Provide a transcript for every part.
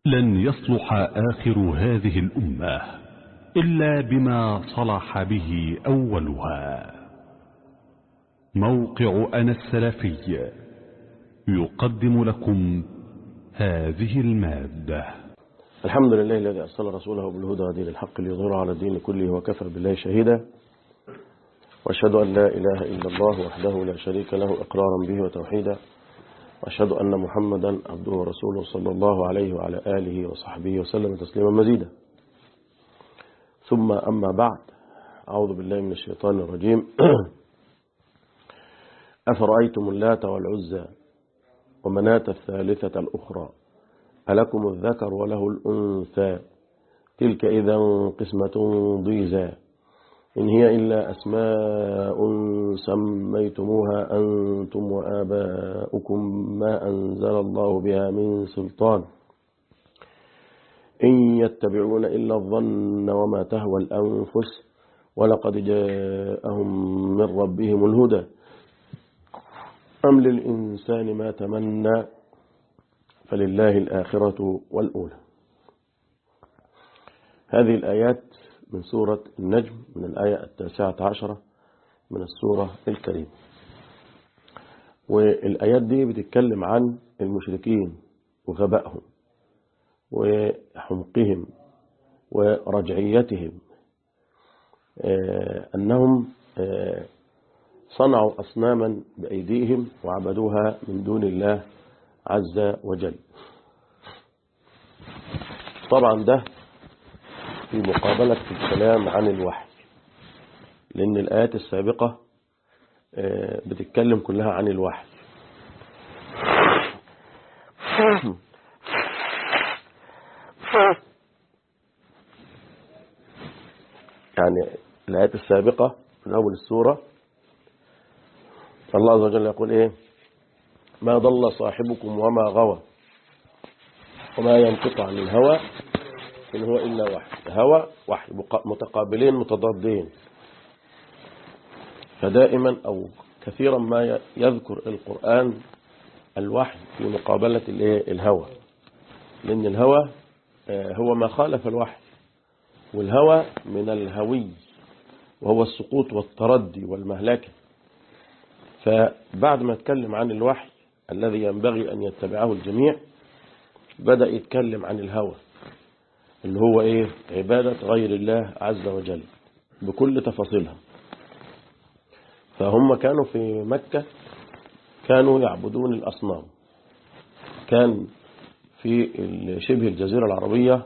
لن يصلح آخر هذه الأمة إلا بما صلح به أولها موقع أنا السلفي يقدم لكم هذه المادة الحمد لله الذي أرسل رسوله بالهدى ودين الحق ليظهره على الدين كله وكفى بالله شهيدا وأشهد أن لا إله إلا الله وحده لا شريك له إقرارا به وتوحيدا وأشهد أن محمدا عبده ورسوله صلى الله عليه وعلى آله وصحبه وسلم تسليما مزيدا ثم أما بعد أعوذ بالله من الشيطان الرجيم أفرأيتم اللات والعزى ومناة الثالثة الأخرى ألكم الذكر وله الأنثى تلك إذا قسمة ضيزى إن هي إلا أسماء سميتموها أنتم وآباؤكم ما أنزل الله بها من سلطان إن يتبعون إلا الظن وما تهوى الأنفس ولقد جاءهم من ربهم الهدى أم للإنسان ما تمنى فلله الآخرة والأولى هذه الآيات من سورة النجم من الآية التاسعة عشرة من السورة الكريمة والآيات دي بتتكلم عن المشركين وغبائهم وحمقهم ورجعيتهم أنهم صنعوا أصناما بأيديهم وعبدوها من دون الله عز وجل طبعا ده في مقابلة الكلام عن الوحي لأن الآيات السابقة بتتكلم كلها عن الوحي يعني الآيات السابقة من أول السورة الله عز وجل يقول إيه ما ضل صاحبكم وما غوى وما ينطق عن الهوى إن هو إلا وحي هوى وحي متقابلين متضادين فدائما أو كثيرا ما يذكر القرآن الوحي في مقابلة الهوى لأن الهوى هو ما خالف الوحي والهوى من الهوي وهو السقوط والتردي والمهلكة فبعد ما اتكلم عن الوحي الذي ينبغي أن يتبعه الجميع بدأ يتكلم عن الهوى اللي هو ايه عبادة غير الله عز وجل بكل تفاصيلها فهم كانوا في مكة كانوا يعبدون الأصنام كان في شبه الجزيرة العربية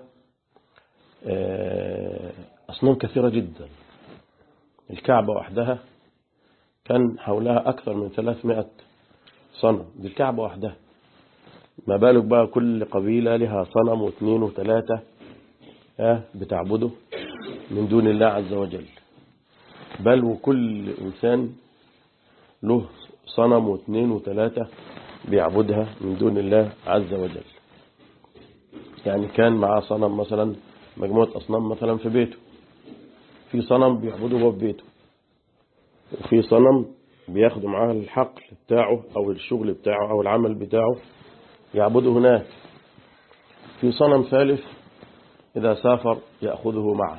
أصنام كثيرة جدا الكعبة وحدها كان حولها أكثر من 300 صنم دي الكعبة وحدها ما بالك بقى كل قبيلة لها صنم واثنين وثلاثة بتعبده من دون الله عز وجل بل وكل إنسان له صنم واثنين وثلاثة بيعبدها من دون الله عز وجل يعني كان معاه صنم مثلا مجموعة أصنام مثلا في بيته في صنم بيعبده هو في بيته وفي صنم بياخده معاه الحقل بتاعه أو الشغل بتاعه أو العمل بتاعه يعبده هناك في صنم ثالث إذا سافر يأخذه معه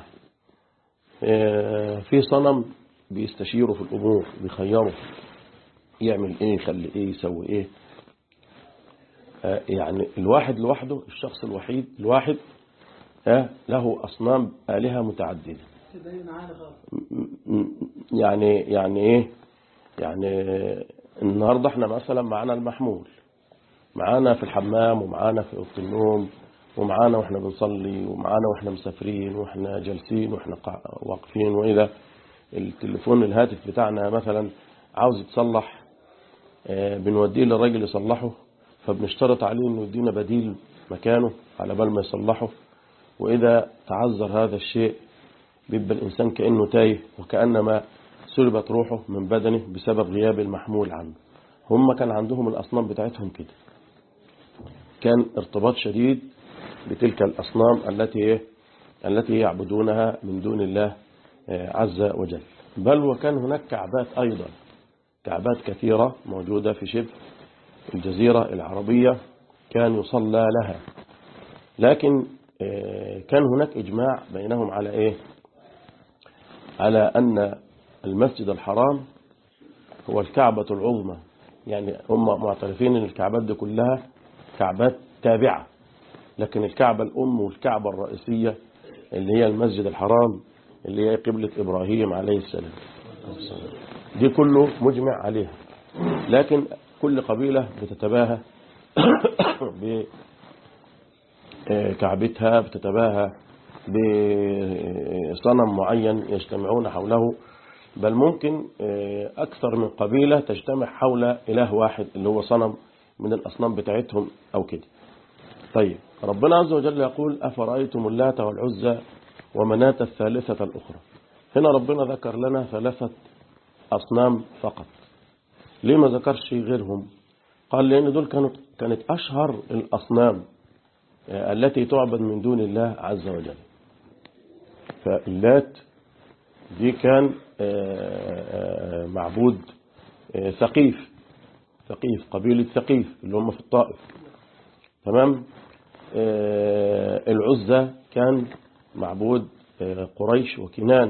في صنم بيستشيره في الأمور بيخيره يعمل إيه يخلي إيه يسوي إيه يعني الواحد لوحده الشخص الوحيد الواحد له أصنام آلهة متعددة يعني يعني إيه يعني النهاردة احنا مثلا معانا المحمول معانا في الحمام ومعانا في أوضة النوم ومعانا واحنا بنصلي ومعانا واحنا مسافرين واحنا جالسين واحنا واقفين وإذا التليفون الهاتف بتاعنا مثلا عاوز يتصلح بنوديه للراجل يصلحه فبنشترط عليه انه يدينا بديل مكانه على بال ما يصلحه وإذا تعذر هذا الشيء بيبقى الإنسان كأنه تايه وكأنما سلبت روحه من بدنه بسبب غياب المحمول عنه هم كان عندهم الأصنام بتاعتهم كده كان ارتباط شديد بتلك الأصنام التي التي يعبدونها من دون الله عز وجل بل وكان هناك كعبات أيضا كعبات كثيرة موجودة في شبه الجزيرة العربية كان يصلى لها لكن آه، كان هناك إجماع بينهم على إيه على أن المسجد الحرام هو الكعبة العظمى يعني هم معترفين أن الكعبات دي كلها كعبات تابعة لكن الكعبة الأم والكعبة الرئيسية اللي هي المسجد الحرام اللي هي قبلة إبراهيم عليه السلام دي كله مجمع عليها لكن كل قبيلة بتتباهى بكعبتها بتتباهى بصنم معين يجتمعون حوله بل ممكن أكثر من قبيلة تجتمع حول إله واحد اللي هو صنم من الأصنام بتاعتهم أو كده طيب ربنا عز وجل يقول أفرأيتم اللات والعزى ومناة الثالثة الأخرى هنا ربنا ذكر لنا ثلاثة أصنام فقط ليه ما ذكرش غيرهم قال لأن دول كانت, كانت أشهر الأصنام التي تعبد من دون الله عز وجل فاللات دي كان معبود ثقيف ثقيف قبيلة ثقيف اللي هم في الطائف تمام العزة كان معبود قريش وكنانة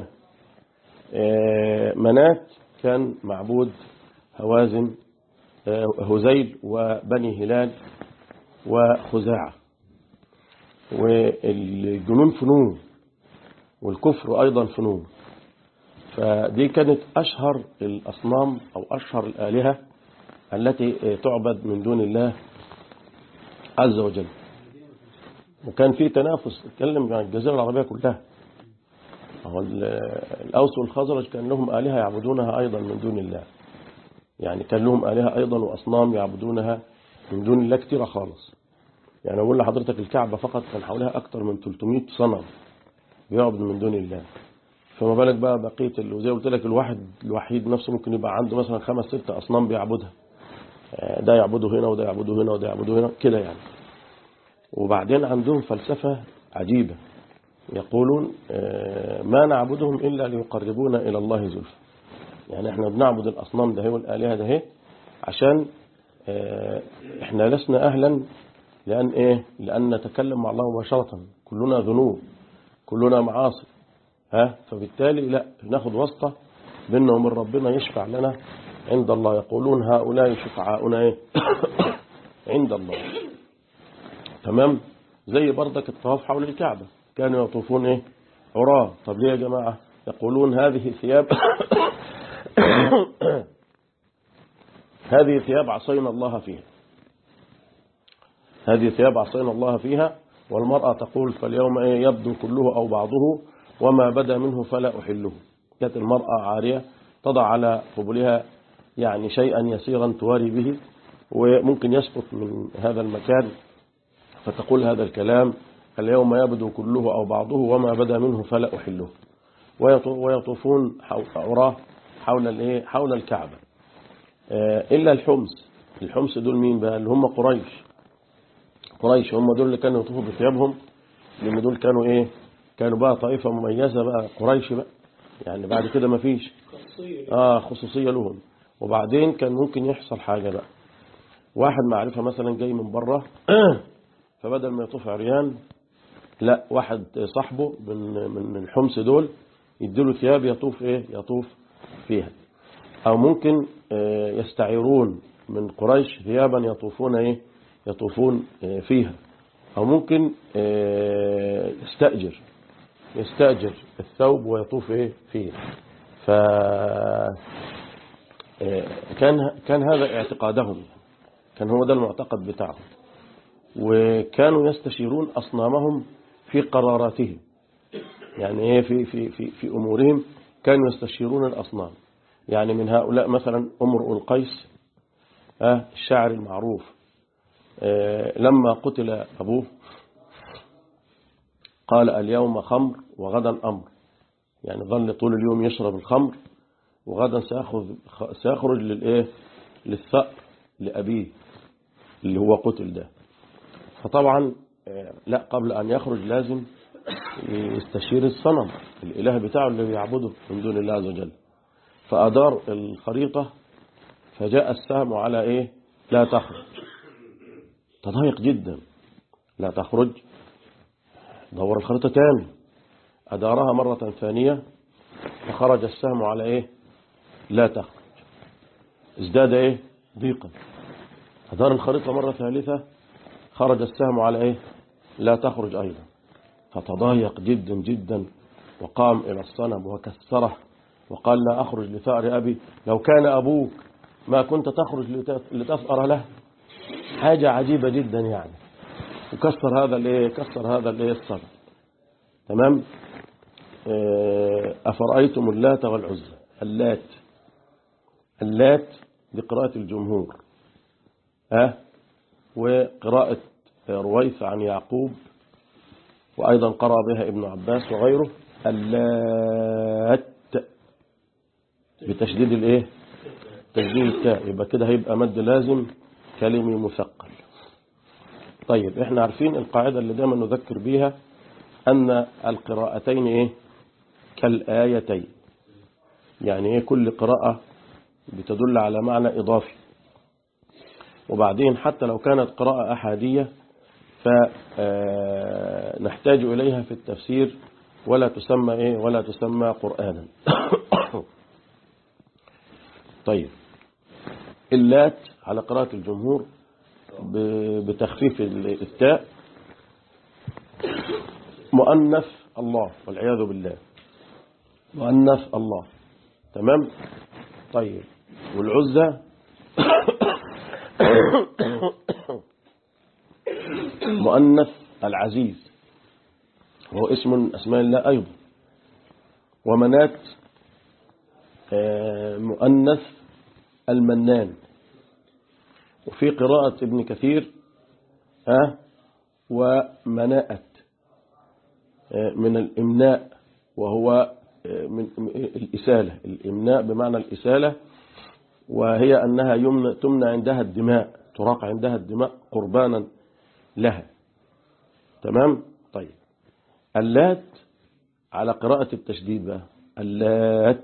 منات كان معبود هوازن هزيل وبني هلال وخزاعة والجنون فنون والكفر أيضا فنون فدي كانت أشهر الأصنام أو أشهر الآلهة التي تعبد من دون الله عز وجل وكان في تنافس نتكلم عن الجزيرة العربية كلها هو الأوس والخزرج كان لهم آلهة يعبدونها أيضا من دون الله يعني كان لهم آلهة أيضا وأصنام يعبدونها من دون الله كتيرة خالص يعني أقول لحضرتك الكعبة فقط كان حولها أكثر من 300 صنم بيعبد من دون الله فما بالك بقى بقية اللي زي قلت لك الواحد الوحيد نفسه ممكن يبقى عنده مثلا خمس ست أصنام بيعبدها ده يعبده هنا وده يعبده هنا وده يعبده هنا كده يعني وبعدين عندهم فلسفة عجيبة يقولون ما نعبدهم إلا ليقربونا إلى الله زلفى يعني احنا بنعبد الأصنام ده والآلهة ده عشان احنا لسنا أهلا لأن إيه لأن نتكلم مع الله مباشرة كلنا ذنوب كلنا معاصي ها فبالتالي لا ناخد واسطة بيننا ومن ربنا يشفع لنا عند الله يقولون هؤلاء شفعاؤنا ايه عند الله تمام زي بردك الطواف حول الكعبة كانوا يطوفون ايه عراه طب ليه يا جماعة يقولون هذه ثياب هذه ثياب عصينا الله فيها هذه ثياب عصينا الله فيها والمرأة تقول فاليوم ايه يبدو كله أو بعضه وما بدا منه فلا أحله كانت المرأة عارية تضع على قبلها يعني شيئا يسيرا تواري به وممكن يسقط من هذا المكان فتقول هذا الكلام اليوم يبدو كله أو بعضه وما بدا منه فلا أحله ويطوفون عراه حول الايه حول الكعبة إلا الحمص الحمص دول مين بقى اللي هم قريش قريش هم دول اللي كانوا يطوفوا بثيابهم لأن دول كانوا إيه كانوا بقى طائفة مميزة بقى قريش بقى يعني بعد كده ما فيش آه خصوصية لهم وبعدين كان ممكن يحصل حاجة بقى واحد معرفة مثلا جاي من بره فبدل ما يطوف عريان لا واحد صاحبه من من الحمص دول يديله ثياب يطوف ايه يطوف فيها او ممكن يستعيرون من قريش ثيابا يطوفون ايه يطوفون فيها او ممكن يستأجر يستأجر الثوب ويطوف ايه فيه ف كان كان هذا اعتقادهم كان هو ده المعتقد بتاعهم وكانوا يستشيرون أصنامهم في قراراتهم يعني ايه في في في في امورهم كانوا يستشيرون الاصنام يعني من هؤلاء مثلا امرؤ القيس آه الشاعر المعروف آه لما قتل ابوه قال اليوم خمر وغدا امر يعني ظل طول اليوم يشرب الخمر وغدا سيأخذ سيخرج للايه للثأر لأبيه اللي هو قتل ده فطبعا لا قبل أن يخرج لازم يستشير الصنم الإله بتاعه اللي بيعبده من دون الله عز وجل فأدار الخريطة فجاء السهم على إيه لا تخرج تضايق جدا لا تخرج دور الخريطة تاني أدارها مرة ثانية فخرج السهم على إيه لا تخرج ازداد إيه ضيقا أدار الخريطة مرة ثالثة خرج السهم على إيه لا تخرج أيضا فتضايق جدا جدا وقام إلى الصنم وكسره وقال لا أخرج لثأر أبي لو كان أبوك ما كنت تخرج لت- لتثأر له حاجة عجيبة جدا يعني وكسر هذا الايه كسر هذا الايه الصنم تمام آه، أفرأيتم اللات والعزى اللات اللات بقراءة الجمهور ها وقراءة رويث عن يعقوب وأيضا قرأ بها ابن عباس وغيره اللات بتشديد الايه تشديد التاء يبقى كده هيبقى مد لازم كلمي مثقل طيب احنا عارفين القاعدة اللي دايما نذكر بيها أن القراءتين ايه كالآيتين يعني ايه كل قراءة بتدل على معنى إضافي وبعدين حتى لو كانت قراءة أحادية فنحتاج إليها في التفسير ولا تسمى إيه ولا تسمى قرآنا طيب اللات على قراءة الجمهور ب- بتخفيف ال- التاء مؤنث الله والعياذ بالله مؤنث الله تمام طيب والعزة مؤنث العزيز وهو اسم من أسماء الله أيضا ومنات آه، مؤنث المنان وفي قراءة ابن كثير ها ومناءة آه، من الإمناء وهو آه، من من الإسالة الإمناء بمعنى الإسالة وهي أنها يمنى تمنى عندها الدماء تراق عندها الدماء قربانا لها تمام طيب اللات على قراءة التشديد بقى اللات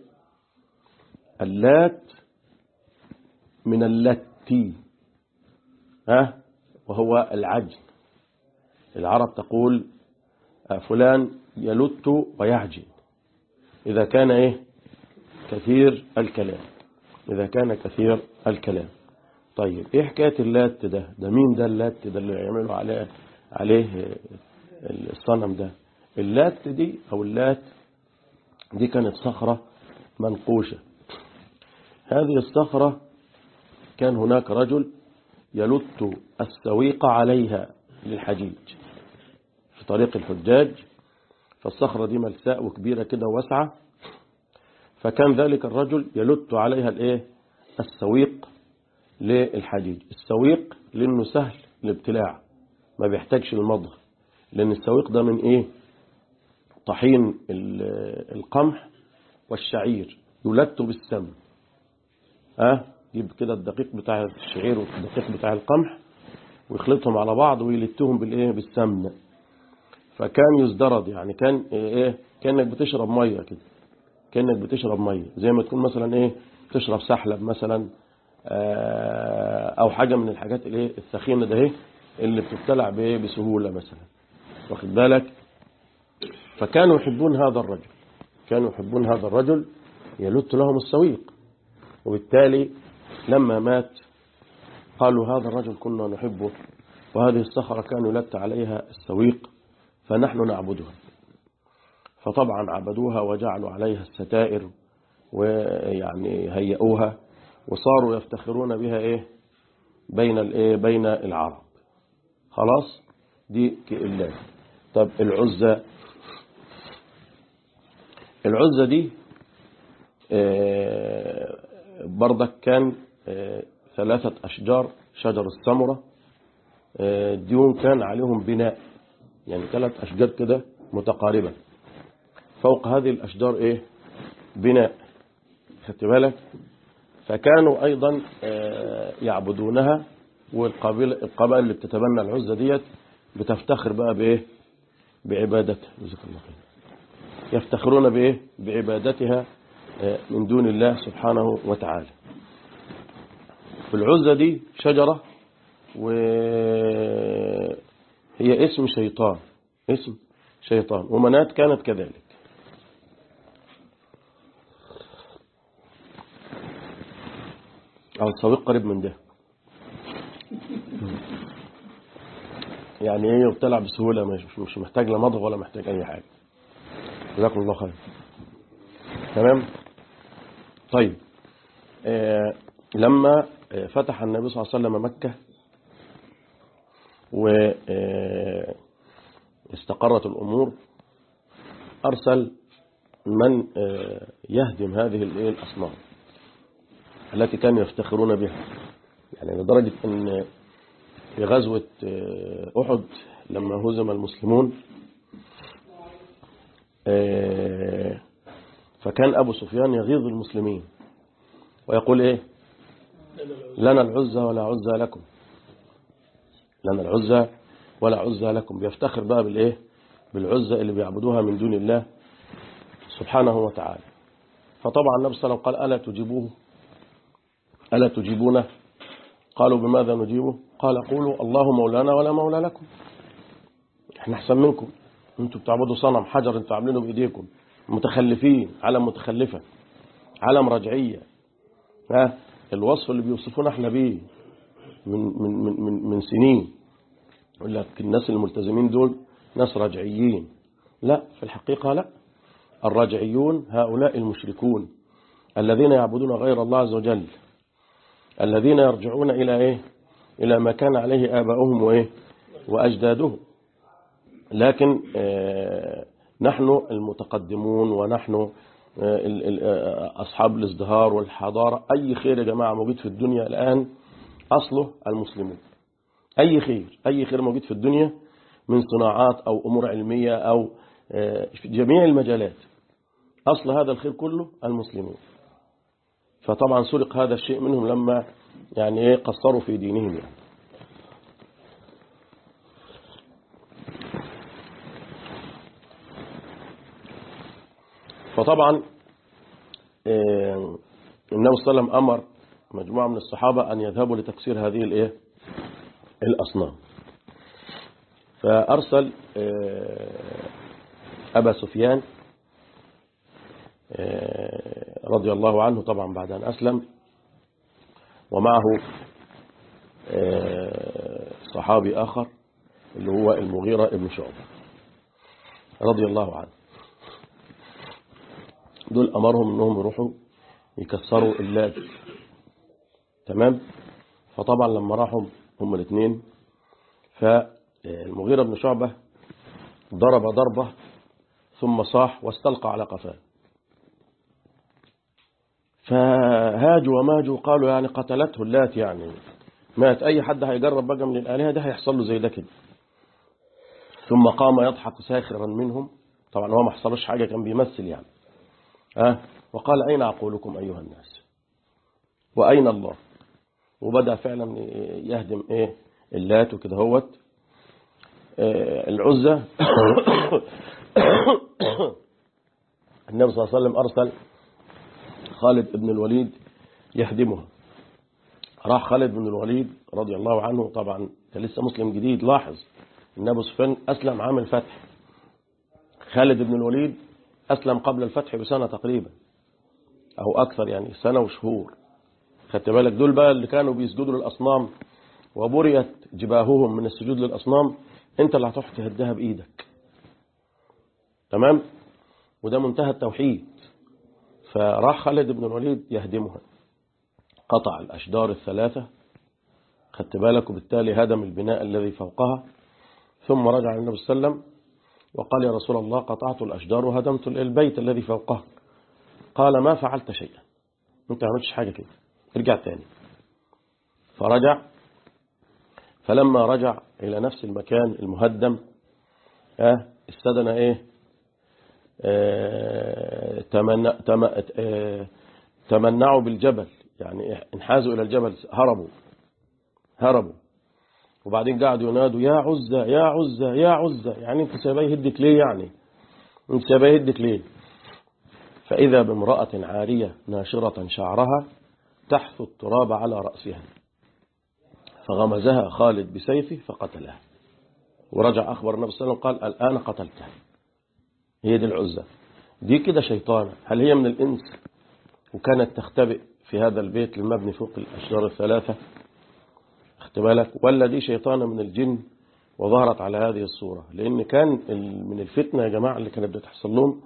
اللات من اللتي ها وهو العجن العرب تقول آه، فلان يلت ويعجن إذا كان إيه كثير الكلام إذا كان كثير الكلام طيب إيه حكاية اللات ده ده مين ده اللات ده اللي يعملوا عليه عليه الصنم ده اللات دي أو اللات دي كانت صخرة منقوشة هذه الصخرة كان هناك رجل يلت السويق عليها للحجيج في طريق الحجاج فالصخرة دي ملساء وكبيرة كده واسعة فكان ذلك الرجل يلت عليها الايه السويق للحجيج السويق لانه سهل الابتلاع ما بيحتاجش المضغ لان السويق ده من ايه طحين ال- القمح والشعير يلت بالسم ها يجيب كده الدقيق بتاع الشعير والدقيق بتاع القمح ويخلطهم على بعض ويلتهم بالايه بالسمن فكان يزدرد يعني كان ايه كانك بتشرب ميه كده كانك بتشرب ميه زي ما تكون مثلا ايه تشرب سحلب مثلا آه، او حاجه من الحاجات الايه الثخينه ده ايه اللي بتبتلع بايه بسهوله مثلا واخد بالك فكانوا يحبون هذا الرجل كانوا يحبون هذا الرجل يلت لهم السويق وبالتالي لما مات قالوا هذا الرجل كنا نحبه وهذه الصخرة كان يلت عليها السويق فنحن نعبدها فطبعا عبدوها وجعلوا عليها الستائر ويعني هيئوها وصاروا يفتخرون بها ايه بين الايه بين العرب خلاص دي كإلات طب العزة العزة دي آه، برضك كان آه، ثلاثة أشجار شجر السمرة آه، ديون كان عليهم بناء يعني ثلاث أشجار كده متقاربة فوق هذه الأشجار إيه بناء خدت بالك فكانوا أيضا آه، يعبدونها والقبيلة القبائل اللي بتتبنى العزة ديت بتفتخر بقى بإيه بعبادتها جزاك الله خير يفتخرون بإيه بعبادتها آه، من دون الله سبحانه وتعالى العزة دي شجرة وهي اسم شيطان اسم شيطان ومنات كانت كذلك أو الصديق قريب من ده يعني ايه وبتلعب بسهولة مش, مش محتاج لا مضغ ولا محتاج أي حاجة جزاكم الله خير تمام طيب آه لما آه فتح النبي صلى الله عليه وسلم مكة واستقرت الأمور أرسل من آه يهدم هذه الأصنام التي كانوا يفتخرون بها يعني لدرجة أن في غزوة أحد لما هزم المسلمون فكان أبو سفيان يغيظ المسلمين ويقول إيه لنا العزة ولا عزة لكم لنا العزة ولا عزة لكم بيفتخر بقى بالإيه بالعزة اللي بيعبدوها من دون الله سبحانه وتعالى فطبعا النبي صلى الله عليه وسلم قال ألا تجيبوه ألا تجيبونه قالوا بماذا نجيبه قال قولوا الله مولانا ولا مولى لكم احنا احسن منكم انتوا بتعبدوا صنم حجر انتوا عاملينه بايديكم متخلفين علم متخلفة علم رجعية ها الوصف اللي بيوصفونا احنا بيه من, من, من, من, من سنين يقول لك الناس الملتزمين دول ناس رجعيين لا في الحقيقة لا الرجعيون هؤلاء المشركون الذين يعبدون غير الله عز وجل الذين يرجعون إلى إيه إلى ما كان عليه آباؤهم وإيه وأجدادهم لكن آه نحن المتقدمون ونحن آه أصحاب الازدهار والحضارة أي خير يا جماعة موجود في الدنيا الآن أصله المسلمون أي خير أي خير موجود في الدنيا من صناعات أو أمور علمية أو آه في جميع المجالات أصل هذا الخير كله المسلمون فطبعا سرق هذا الشيء منهم لما يعني ايه قصروا في دينهم يعني فطبعا إيه النبي صلى الله عليه وسلم أمر مجموعة من الصحابة أن يذهبوا لتكسير هذه الايه الأصنام فأرسل إيه أبا سفيان رضي الله عنه طبعا بعد أن أسلم ومعه صحابي آخر اللي هو المغيرة ابن شعبة رضي الله عنه دول أمرهم أنهم يروحوا يكسروا اللات تمام فطبعا لما راحوا هم الاثنين فالمغيرة بن شعبة ضرب ضربة ثم صاح واستلقى على قفاه فهاجوا وماجوا قالوا يعني قتلته اللات يعني مات أي حد هيجرب بقى من الآلهة ده هيحصل له زي ده كده ثم قام يضحك ساخرا منهم طبعا هو ما حصلوش حاجة كان بيمثل يعني أه وقال أين عقولكم أيها الناس وأين الله وبدأ فعلا يهدم إيه اللات وكده هوت آه العزة النبي صلى الله عليه وسلم أرسل خالد بن الوليد يهدمها راح خالد بن الوليد رضي الله عنه طبعا كان لسه مسلم جديد لاحظ ان ابو سفيان اسلم عام الفتح خالد بن الوليد اسلم قبل الفتح بسنه تقريبا او اكثر يعني سنه وشهور خدت بالك دول بقى اللي كانوا بيسجدوا للاصنام وبريت جباههم من السجود للاصنام انت اللي هتروح تهدها بايدك تمام وده منتهى التوحيد فراح خالد بن الوليد يهدمها قطع الأشجار الثلاثة خدت بالك وبالتالي هدم البناء الذي فوقها ثم رجع النبي صلى الله عليه وسلم وقال يا رسول الله قطعت الأشجار وهدمت البيت الذي فوقها قال ما فعلت شيئا انت ما عملتش حاجة كده ارجع تاني فرجع فلما رجع إلى نفس المكان المهدم اه استدنا ايه اه تمنع تم اه تمنعوا بالجبل يعني انحازوا إلى الجبل هربوا هربوا وبعدين قعدوا ينادوا يا عزة يا عزة يا عزة يعني انت سايباه يهدك ليه يعني انت سايباه يهدك ليه فإذا بامرأة عارية ناشرة شعرها تحث التراب على رأسها فغمزها خالد بسيفه فقتلها ورجع أخبر النبي صلى الله عليه وسلم قال الآن قتلته هي دي العزة دي كده شيطانة هل هي من الإنس وكانت تختبئ في هذا البيت المبني فوق الأشجار الثلاثة اختبالك ولا دي شيطانة من الجن وظهرت على هذه الصورة لأن كان من الفتنة يا جماعة اللي كانت بتحصل لهم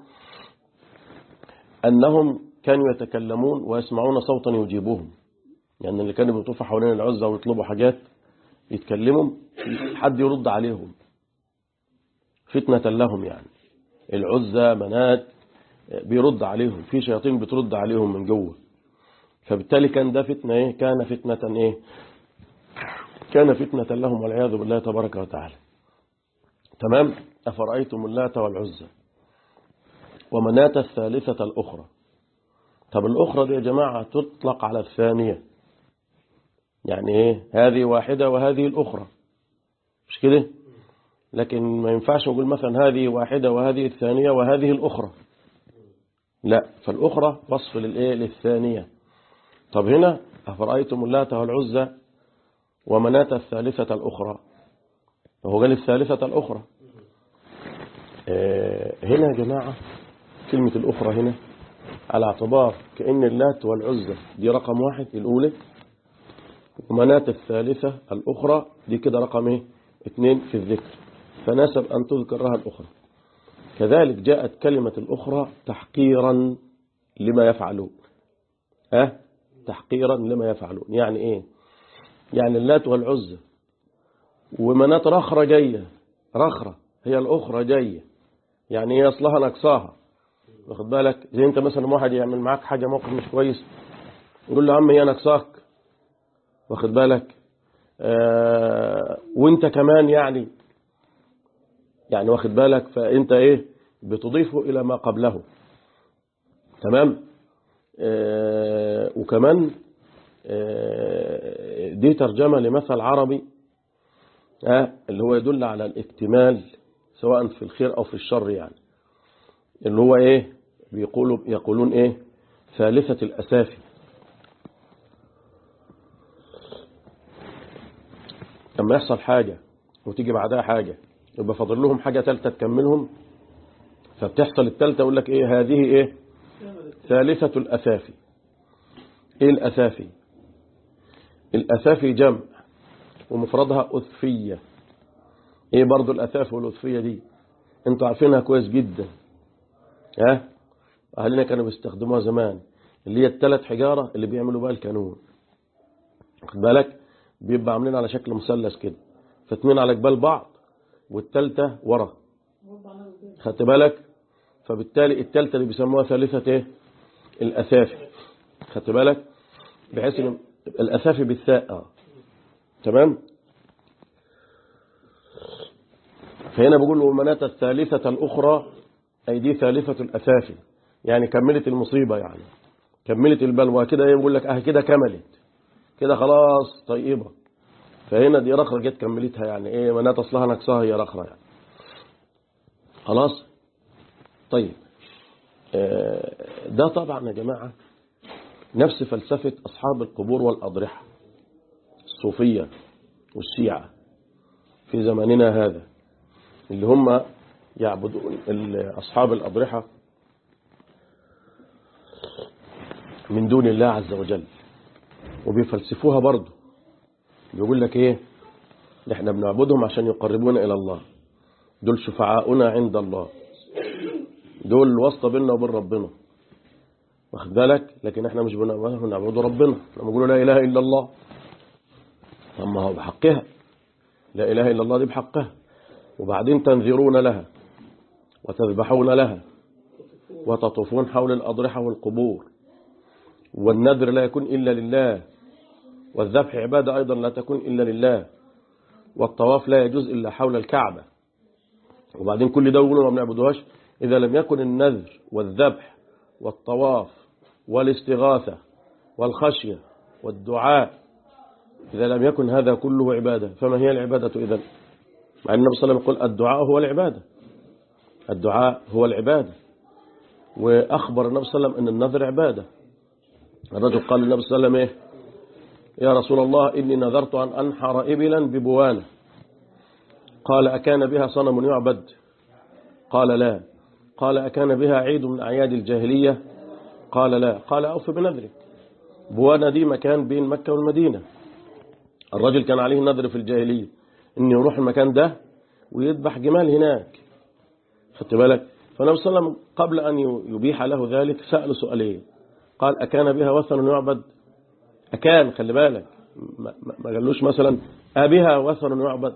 أنهم كانوا يتكلمون ويسمعون صوتا يجيبهم يعني اللي كانوا بيطوفوا حوالين العزة ويطلبوا حاجات يتكلموا حد يرد عليهم فتنة لهم يعني العزة منات بيرد عليهم في شياطين بترد عليهم من جوه فبالتالي كان ده فتنة ايه كان فتنة ايه كان فتنة لهم والعياذ بالله تبارك وتعالى تمام أفرأيتم اللات والعزة ومناة الثالثة الأخرى طب الأخرى دي يا جماعة تطلق على الثانية يعني ايه هذه واحدة وهذه الأخرى مش كده لكن ما ينفعش نقول مثلا هذه واحدة وهذه الثانية وهذه الأخرى لا فالأخرى وصف للإيه للثانية طب هنا أفرأيتم اللات والعزة ومناة الثالثة الأخرى وهو قال الثالثة الأخرى اه هنا يا جماعة كلمة الأخرى هنا على اعتبار كأن اللات والعزة دي رقم واحد الأولى ومناة الثالثة الأخرى دي كده رقم ايه اثنين في الذكر فناسب أن تذكرها الأخرى كذلك جاءت كلمة الأخرى تحقيرا لما يفعلون أه؟ تحقيرا لما يفعلون يعني إيه يعني اللات والعزة ومنات رخرة جاية رخرة هي الأخرى جاية يعني هي أصلها نقصاها واخد بالك زي أنت مثلا واحد يعمل معاك حاجة موقف مش كويس يقول له عم هي نقصاك واخد بالك آه وانت كمان يعني يعني واخد بالك فانت ايه بتضيفه الى ما قبله تمام آه وكمان آه دي ترجمة لمثل عربي آه اللي هو يدل على الاكتمال سواء في الخير او في الشر يعني اللي هو ايه بيقولوا يقولون ايه ثالثة الاسافي لما يحصل حاجة وتيجي بعدها حاجة يبقى فاضل لهم حاجة ثالثة تكملهم فبتحصل الثالثة يقول لك ايه هذه ايه ثالثة الأسافي ايه الأسافي الأسافي جمع ومفردها أثفية ايه برضو الأسافي والأثفية دي انتوا عارفينها كويس جدا ها أهلنا كانوا بيستخدموها زمان اللي هي الثلاث حجارة اللي بيعملوا بقى الكانون خد بالك بيبقى عاملين على شكل مثلث كده فاتنين على جبال بعض والتالتة ورا خدت بالك فبالتالي التالتة اللي بيسموها ثالثة ايه الأسافي خدت بالك بحيث ان الأسافي بالثاء اه تمام فهنا بقول له مناة الثالثة الأخرى أي دي ثالثة الأسافي يعني كملت المصيبة يعني كملت البلوى كده ايه بقول لك اه كده كملت كده خلاص طيبة فهنا دي رخرة جت كملتها يعني ايه منات اصلها نقصها هي رخرة يعني خلاص طيب ده طبعا يا جماعة نفس فلسفة أصحاب القبور والأضرحة الصوفية والشيعة في زماننا هذا اللي هم يعبدون أصحاب الأضرحة من دون الله عز وجل وبيفلسفوها برضه بيقول لك ايه احنا بنعبدهم عشان يقربونا الى الله دول شفعاؤنا عند الله دول الواسطه بيننا وبين ربنا واخد بالك لكن احنا مش بنعبدهم بنعبد ربنا احنا بنقول لا اله الا الله طب ما هو بحقها لا اله الا الله دي بحقها وبعدين تنذرون لها وتذبحون لها وتطوفون حول الاضرحه والقبور والنذر لا يكون إلا لله والذبح عبادة أيضا لا تكون إلا لله والطواف لا يجوز إلا حول الكعبة وبعدين كل ده يقولوا ما بنعبدوهاش إذا لم يكن النذر والذبح والطواف والاستغاثة والخشية والدعاء إذا لم يكن هذا كله عبادة فما هي العبادة إذا مع النبي صلى الله عليه وسلم يقول الدعاء هو العبادة الدعاء هو العبادة وأخبر النبي صلى الله عليه وسلم أن النذر عبادة الرجل قال للنبي صلى الله عليه وسلم إيه يا رسول الله إني نذرت أن أنحر إبلا ببوانة قال أكان بها صنم يعبد قال لا قال أكان بها عيد من أعياد الجاهلية قال لا قال أوف بنذرك بوانا دي مكان بين مكة والمدينة الرجل كان عليه نذر في الجاهلية إن يروح المكان ده ويذبح جمال هناك خدت بالك فالنبي صلى الله عليه وسلم قبل أن يبيح له ذلك سأل سؤالين قال أكان بها وثن يعبد أكان خلي بالك ما ما قالوش مثلا أبها وثن يعبد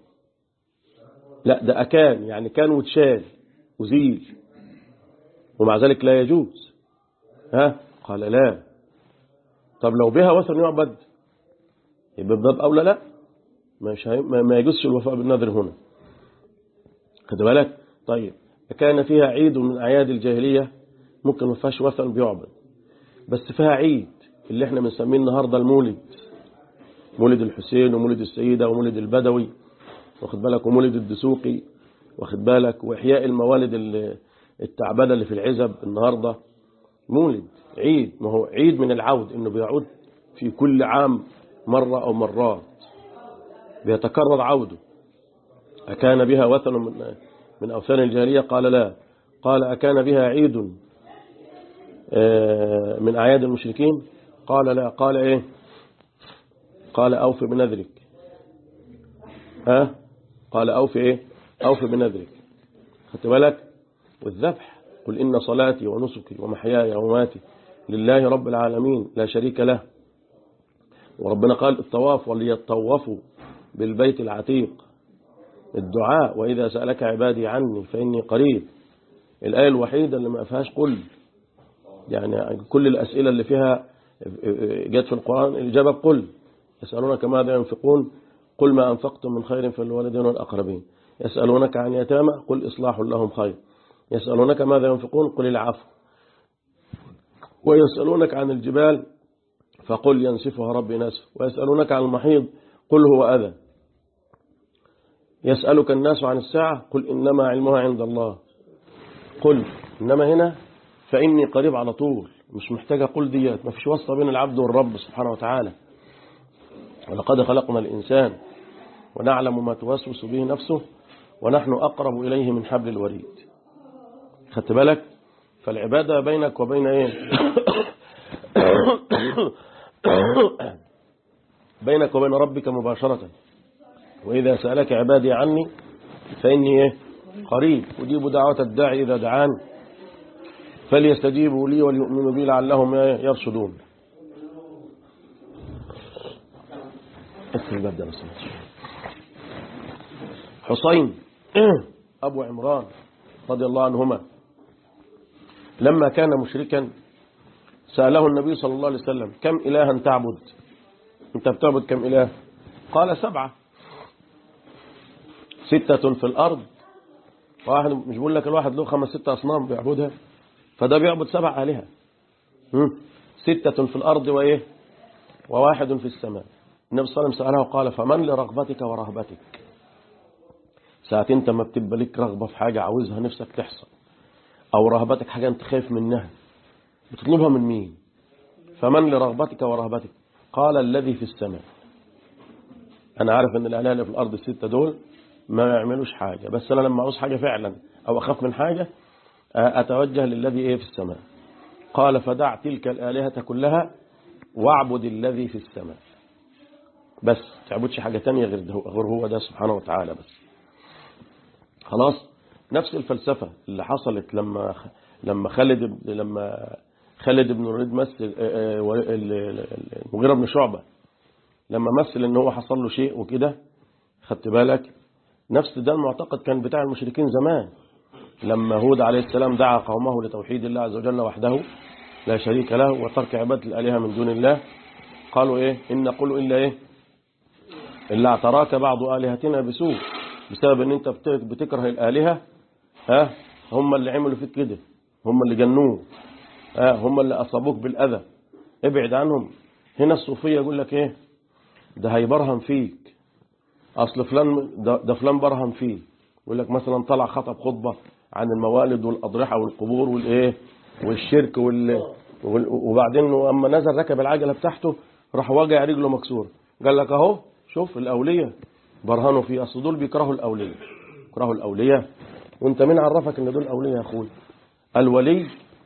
لا ده أكان يعني كان وتشال وزيل ومع ذلك لا يجوز ها قال لا طب لو بها وثن يعبد يبقى باب أولى لا مش هي... ما ما يجوزش الوفاء بالنذر هنا خد بالك طيب كان فيها عيد من أعياد الجاهلية ممكن ما فيهاش وثن بيعبد بس فيها عيد اللي احنا بنسميه النهاردة المولد مولد الحسين ومولد السيدة ومولد البدوي واخد بالك ومولد الدسوقي واخد بالك وإحياء الموالد ال- التعبانة اللي في العزب النهاردة مولد عيد ما هو عيد من العود انه بيعود في كل عام مرة او مرات بيتكرر عوده أكان بها وثن من, من أوثان الجاهلية قال لا قال أكان بها عيد آه، من أعياد المشركين قال لا قال إيه قال أوف بنذرك ها قال أوف إيه أوف بنذرك خدت بالك والذبح قل إن صلاتي ونسكي ومحياي ومماتي لله رب العالمين لا شريك له وربنا قال الطواف وليطوفوا بالبيت العتيق الدعاء وإذا سألك عبادي عني فإني قريب الآية الوحيدة اللي ما فيهاش قل يعني كل الأسئلة اللي فيها جت في القرآن الإجابة بقل يسألونك ماذا ينفقون قل ما أنفقتم من خير فالوالدين والأقربين يسألونك عن يتامى قل إصلاح لهم خير يسألونك ماذا ينفقون قل العفو ويسألونك عن الجبال فقل ينسفها ربي نسف ويسألونك عن المحيض قل هو أذى يسألك الناس عن الساعة قل إنما علمها عند الله قل إنما هنا فإني قريب على طول مش محتاجة قل ديات ما فيش واسطة بين العبد والرب سبحانه وتعالى ولقد خلقنا الإنسان ونعلم ما توسوس به نفسه ونحن أقرب إليه من حبل الوريد خدت بالك فالعبادة بينك وبين إيه بينك وبين ربك مباشرة وإذا سألك عبادي عني فإني إيه قريب أجيب دعوة الداعي إذا دعان فليستجيبوا لي وليؤمنوا بي لعلهم يرشدون الباب ده بس حسين أبو عمران رضي الله عنهما لما كان مشركا سأله النبي صلى الله عليه وسلم كم إلها تعبد أنت بتعبد كم إله قال سبعة ستة في الأرض واحد مش بقول لك الواحد له خمس ستة أصنام بيعبدها فده بيعبد سبع آلهة هم؟ ستة في الأرض وإيه وواحد في السماء النبي صلى الله عليه وسلم سأله قال فمن لرغبتك ورهبتك ساعة انت ما بتبقى لك رغبة في حاجة عاوزها نفسك تحصل أو رهبتك حاجة انت خايف منها بتطلبها من مين فمن لرغبتك ورهبتك قال الذي في السماء أنا عارف أن الآلهة اللي في الأرض الستة دول ما يعملوش حاجة بس أنا لما أعوز حاجة فعلا أو أخاف من حاجة أتوجه للذي إيه في السماء قال فدع تلك الآلهة كلها واعبد الذي في السماء بس تعبدش حاجة تانية غير, ده غير هو ده سبحانه وتعالى بس خلاص نفس الفلسفة اللي حصلت لما لما خالد لما خالد بن الوليد مثل المغيرة بن شعبة لما مثل ان هو حصل له شيء وكده خدت بالك نفس ده المعتقد كان بتاع المشركين زمان لما هود عليه السلام دعا قومه لتوحيد الله عز وجل وحده لا شريك له وترك عبادة الآلهة من دون الله قالوا ايه إن نقول إلا ايه إلا اعتراك بعض آلهتنا بسوء بسبب ان انت بتكره الآلهة ها هم اللي عملوا فيك كده هم اللي جنوه ها هم اللي أصابوك بالأذى ابعد عنهم هنا الصوفية يقول لك ايه ده هيبرهم فيك أصل فلان ده, ده فلان برهم فيه يقول لك مثلا طلع خطب خطبة عن الموالد والأضرحة والقبور والإيه والشرك وال وبعدين أما نزل ركب العجلة بتاعته راح وجع رجله مكسور قال لك أهو شوف الأولية برهنوا فيه أصل دول بيكرهوا الأولياء يكرهوا الأولياء وانت من عرفك ان دول أولياء يا أخوي الولي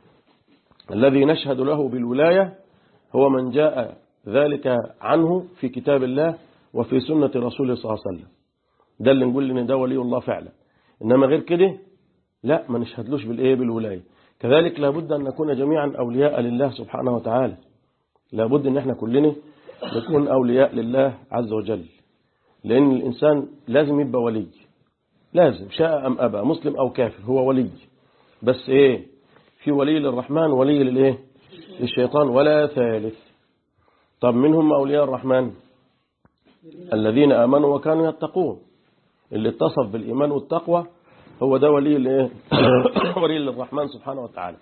الذي نشهد له بالولاية هو من جاء ذلك عنه في كتاب الله وفي سنة رسوله صلى الله عليه وسلم ده اللي نقول ان ده ولي الله فعلا إنما غير كده لا ما نشهدلوش بالإيه بالولاية كذلك لابد أن نكون جميعا أولياء لله سبحانه وتعالى لابد أن احنا كلنا نكون أولياء لله عز وجل لأن الإنسان لازم يبقى ولي لازم شاء أم أبى مسلم أو كافر هو ولي بس إيه في ولي للرحمن ولي للإيه للشيطان ولا ثالث طب من هم أولياء الرحمن الذين آمنوا وكانوا يتقون اللي اتصف بالإيمان والتقوى هو ده ولي الايه ولي للرحمن سبحانه وتعالى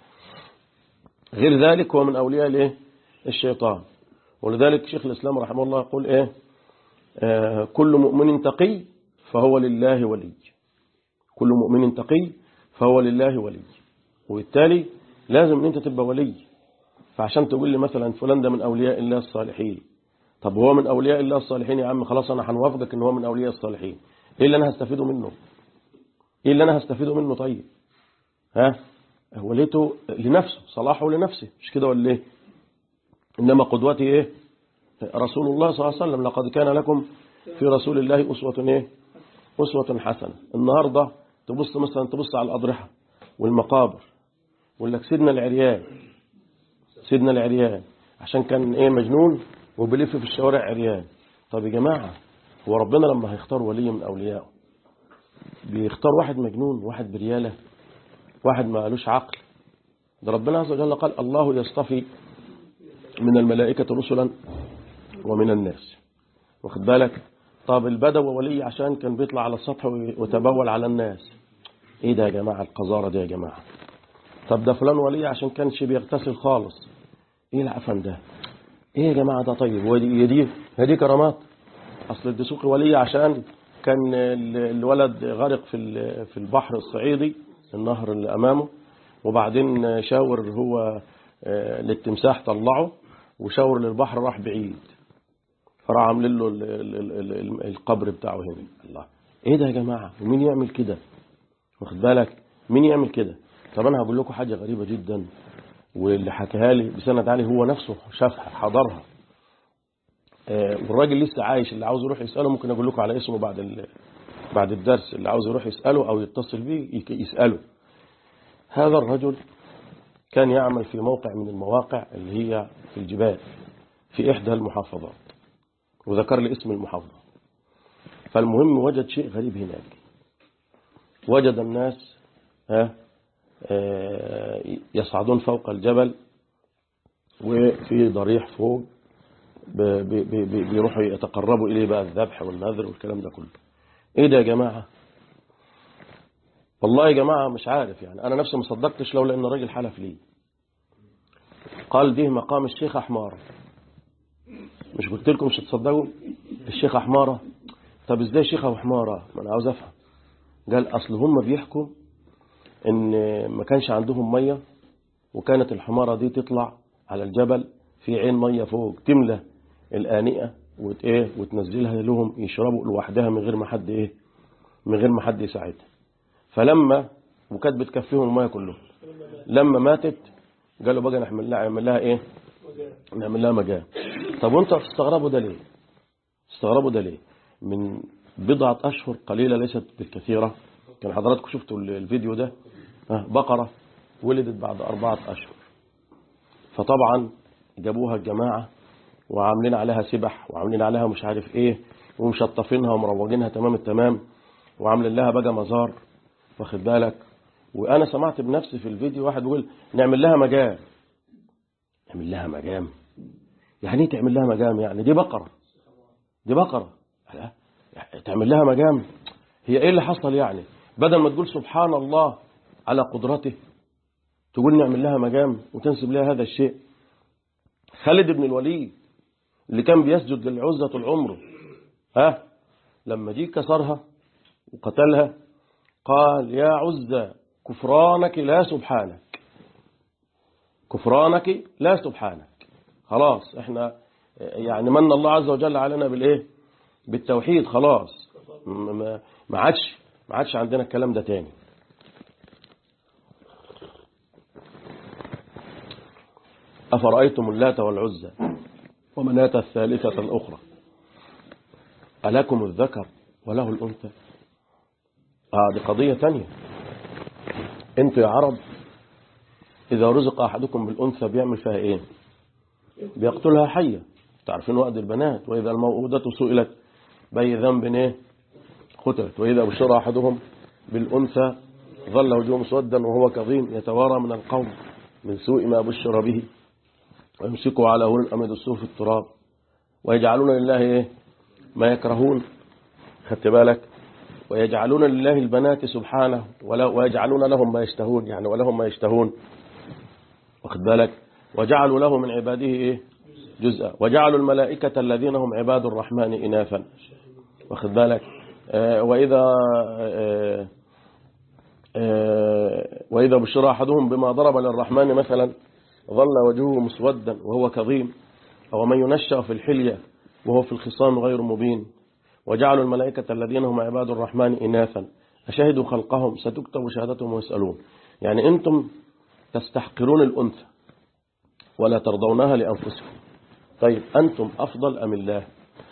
غير ذلك هو من أولياء الايه الشيطان ولذلك شيخ الإسلام رحمه الله يقول ايه آه كل مؤمن تقي فهو لله ولي كل مؤمن تقي فهو لله ولي وبالتالي لازم ان انت تبقى ولي فعشان تقول لي مثلا فلان ده من أولياء الله الصالحين طب هو من أولياء الله الصالحين يا عم خلاص أنا هنوافقك ان هو من أولياء الصالحين ايه اللي انا هستفيده منه ايه اللي انا هستفيده منه طيب ها وليته لنفسه صلاحه لنفسه مش كده ولا ايه انما قدوتي ايه رسول الله صلى الله عليه وسلم لقد كان لكم في رسول الله أسوة ايه أسوة حسنة النهاردة تبص مثلا تبص على الأضرحة والمقابر ويقول لك سيدنا العريان سيدنا العريان عشان كان ايه مجنون وبيلف في الشوارع عريان طب يا جماعة هو ربنا لما هيختار ولي من أوليائه بيختار واحد مجنون واحد بريالة واحد ما قالوش عقل ده ربنا عز وجل قال الله يصطفي من الملائكة رسلا ومن الناس واخد بالك طب البدو ولي عشان كان بيطلع على السطح ويتبول على الناس ايه ده يا جماعة القذارة دي يا جماعة طب ده فلان ولي عشان كانش بيغتسل خالص ايه العفن ده ايه يا جماعة ده طيب ودي دي هدي كرامات اصل الدسوقي ولي عشان كان الولد غرق في في البحر الصعيدي النهر اللي أمامه وبعدين شاور هو للتمساح طلعه وشاور للبحر راح بعيد فراح عامل له القبر بتاعه هنا الله ايه ده يا جماعة ومين يعمل كده واخد بالك مين يعمل كده طب انا هقول لكم حاجة غريبة جدا واللي حكاها لي بسند علي هو نفسه شافها حضرها والراجل لسه عايش اللي عاوز يروح يسأله ممكن أقول لكم على اسمه بعد بعد الدرس اللي عاوز يروح يسأله أو يتصل بيه يسأله هذا الرجل كان يعمل في موقع من المواقع اللي هي في الجبال في إحدى المحافظات وذكر لي اسم المحافظة فالمهم وجد شيء غريب هناك وجد الناس يصعدون فوق الجبل وفي ضريح فوق بيروحوا يتقربوا إليه بقى الذبح والنذر والكلام ده كله ايه ده يا جماعة والله يا جماعة مش عارف يعني انا نفسي ما صدقتش لولا ان الراجل حلف لي قال ده مقام الشيخ حمارة مش قلت لكم مش هتصدقوا الشيخ حمارة طب ازاي شيخ وحمارة ما انا عاوز افهم قال اصل هم بيحكوا ان ما كانش عندهم مية وكانت الحمارة دي تطلع على الجبل في عين مية فوق تملى الآنئة وت ايه وتنزلها لهم يشربوا لوحدها من غير ما حد ايه من غير ما حد يساعدها فلما وكانت بتكفيهم الميه كلهم لما ماتت قالوا بقى نعمل لها نعمل لها ايه نعمل لها مجال طب وانتوا تستغربوا ده ليه تستغربوا ده ليه من بضعة أشهر قليلة ليست بالكثيرة كان حضراتكم شفتوا الفيديو ده بقرة ولدت بعد أربعة أشهر فطبعا جابوها الجماعة وعاملين عليها سبح وعاملين عليها مش عارف ايه ومشطفينها ومروجينها تمام التمام وعاملين لها بقى مزار واخد بالك وانا سمعت بنفسي في الفيديو واحد بيقول نعمل لها مجام نعمل لها مجام يعني ايه تعمل لها مجام يعني دي بقرة دي بقرة تعمل لها مجام هي ايه اللي حصل يعني بدل ما تقول سبحان الله على قدرته تقول نعمل لها مجام وتنسب لها هذا الشيء خالد بن الوليد اللي كان بيسجد للعزة طول عمره ها لما دي كسرها وقتلها قال يا عزة كفرانك لا سبحانك كفرانك لا سبحانك خلاص احنا يعني من الله عز وجل علينا بالايه بالتوحيد خلاص ما ما عادش ما عادش عندنا الكلام ده تاني أفرأيتم اللات والعزى ومناة الثالثة الأخرى ألكم الذكر وله الأنثى آه دي قضية تانية انتوا يا عرب إذا رزق أحدكم بالأنثى بيعمل فيها إيه بيقتلها حية تعرفين وقت البنات وإذا الموءودة سئلت بأي ذنب إيه قتلت وإذا بشر أحدهم بالأنثى ظل وجهه مسودا وهو كظيم يتوارى من القوم من سوء ما بشر به ويمسكوا على هون أم يدسوه في التراب ويجعلون لله إيه ما يكرهون خدت بالك ويجعلون لله البنات سبحانه ولا- ويجعلون لهم ما يشتهون يعني ولهم ما يشتهون واخد بالك وجعلوا له من عباده إيه جزءا وجعلوا الملائكة الذين هم عباد الرحمن إناثا واخد بالك آه، وإذا آه، آه، وإذا بشر أحدهم بما ضرب للرحمن مثلا ظل وجهه مسودا وهو كظيم أو من ينشأ في الحلية وهو في الخصام غير مبين وجعلوا الملائكة الذين هم عباد الرحمن إناثا أشهدوا خلقهم ستكتب شهادتهم ويسألون يعني أنتم تستحقرون الأنثى ولا ترضونها لأنفسكم طيب أنتم أفضل أم الله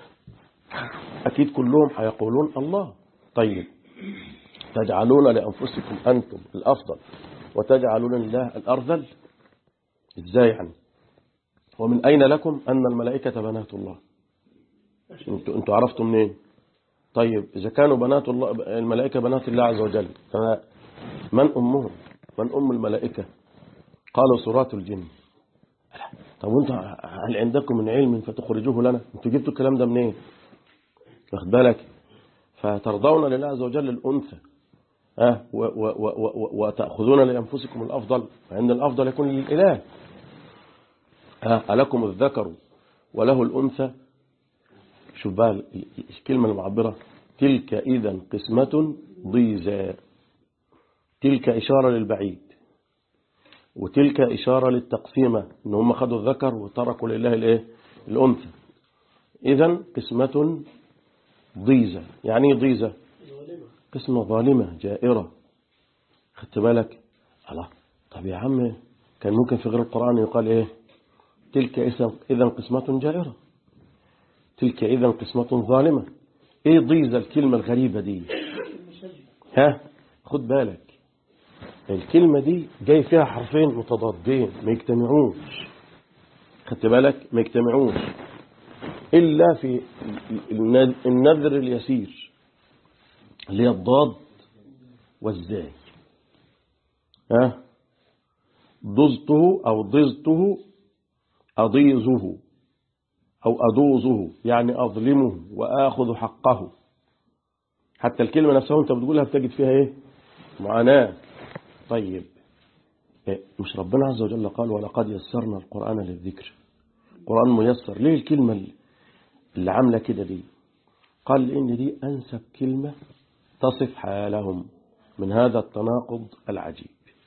أكيد كلهم هيقولون الله طيب تجعلون لأنفسكم أنتم الأفضل وتجعلون لله الأرذل إزاي يعني ومن أين لكم أن الملائكة بنات الله انتوا انتوا عرفتوا منين طيب إذا كانوا بنات الله الملائكة بنات الله عز وجل فمن أمهم من أم الملائكة قالوا صورات الجن طب وانتوا هل عندكم من علم فتخرجوه لنا انتوا جبتوا الكلام ده منين واخد بالك فترضون لله عز وجل الأنثى ها و- و- و- و- وتأخذون لأنفسكم الأفضل فإن الأفضل يكون للإله ها ألكم الذكر وله الأنثى شوف بقى ال- ال- الكلمة المعبرة تلك إذا قسمة ضيزى تلك إشارة للبعيد وتلك إشارة للتقسيمة إن هم خدوا الذكر وتركوا لله الإيه الأنثى إذا قسمة ضيزة يعني إيه ضيزة قسمة ظالمة جائرة خدت بالك الله طب يا عم كان ممكن في غير القرآن يقال إيه تلك إذا قسمة جائرة تلك إذا قسمة ظالمة إيه ضيزة الكلمة الغريبة دي ها خد بالك الكلمة دي جاي فيها حرفين متضادين ما يجتمعوش خدت بالك ما يجتمعوش إلا في النذر اليسير اللي هي الضاد والزاي ها ضزته أو ضزته أضيزه أو أدوزه يعني أظلمه وآخذ حقه حتى الكلمة نفسها أنت بتقولها بتجد فيها إيه معاناة طيب إيه؟ مش ربنا عز وجل قال ولقد يسرنا القرآن للذكر قرآن ميسر ليه الكلمة اللي عاملة كده دي قال لأن دي أنسب كلمة تصف حالهم من هذا التناقض العجيب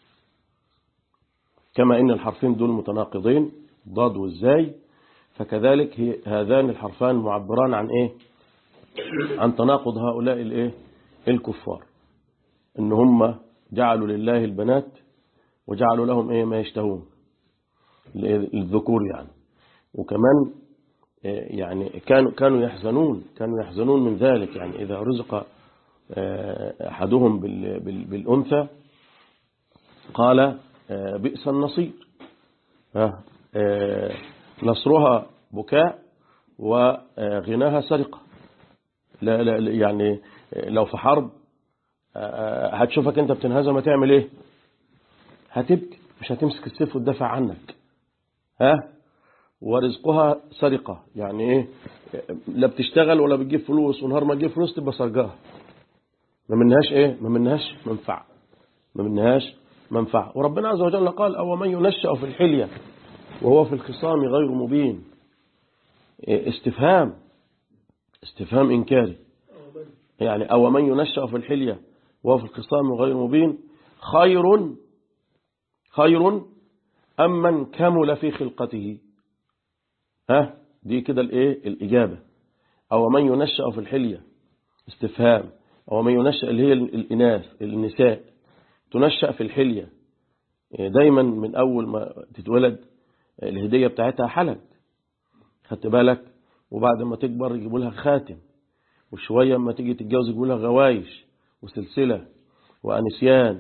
كما إن الحرفين دول متناقضين ضاد والزاي فكذلك هي هذان الحرفان معبران عن إيه عن تناقض هؤلاء الإيه الكفار إن هم جعلوا لله البنات وجعلوا لهم إيه ما يشتهون الذكور يعني وكمان يعني كانوا كانوا يحزنون كانوا يحزنون من ذلك يعني إذا رزق أحدهم بالأنثى قال بئس النصير نصرها بكاء وغناها سرقة لا لا يعني لو في حرب هتشوفك انت بتنهزم هتعمل ايه هتبكي مش هتمسك السيف وتدافع عنك ها ورزقها سرقة يعني ايه لا بتشتغل ولا بتجيب فلوس ونهار ما تجيب فلوس تبقى سرقاها ما منهاش ايه ما منهاش منفعة ما منهاش منفعة وربنا عز وجل قال أو من ينشأ في الحلية وهو في الخصام غير مبين استفهام استفهام إنكاري يعني أو من ينشأ في الحلية وهو في الخصام غير مبين خير خير أم من كمل في خلقته ها دي كده الايه الإجابة أو من ينشأ في الحلية استفهام هو من ينشأ اللي هي الإناث النساء تنشأ في الحلية دايما من أول ما تتولد الهدية بتاعتها حلق خدت بالك وبعد ما تكبر يجيبوا لها خاتم وشوية اما تيجي تتجوز يجيبوا لها غوايش وسلسلة وأنسيان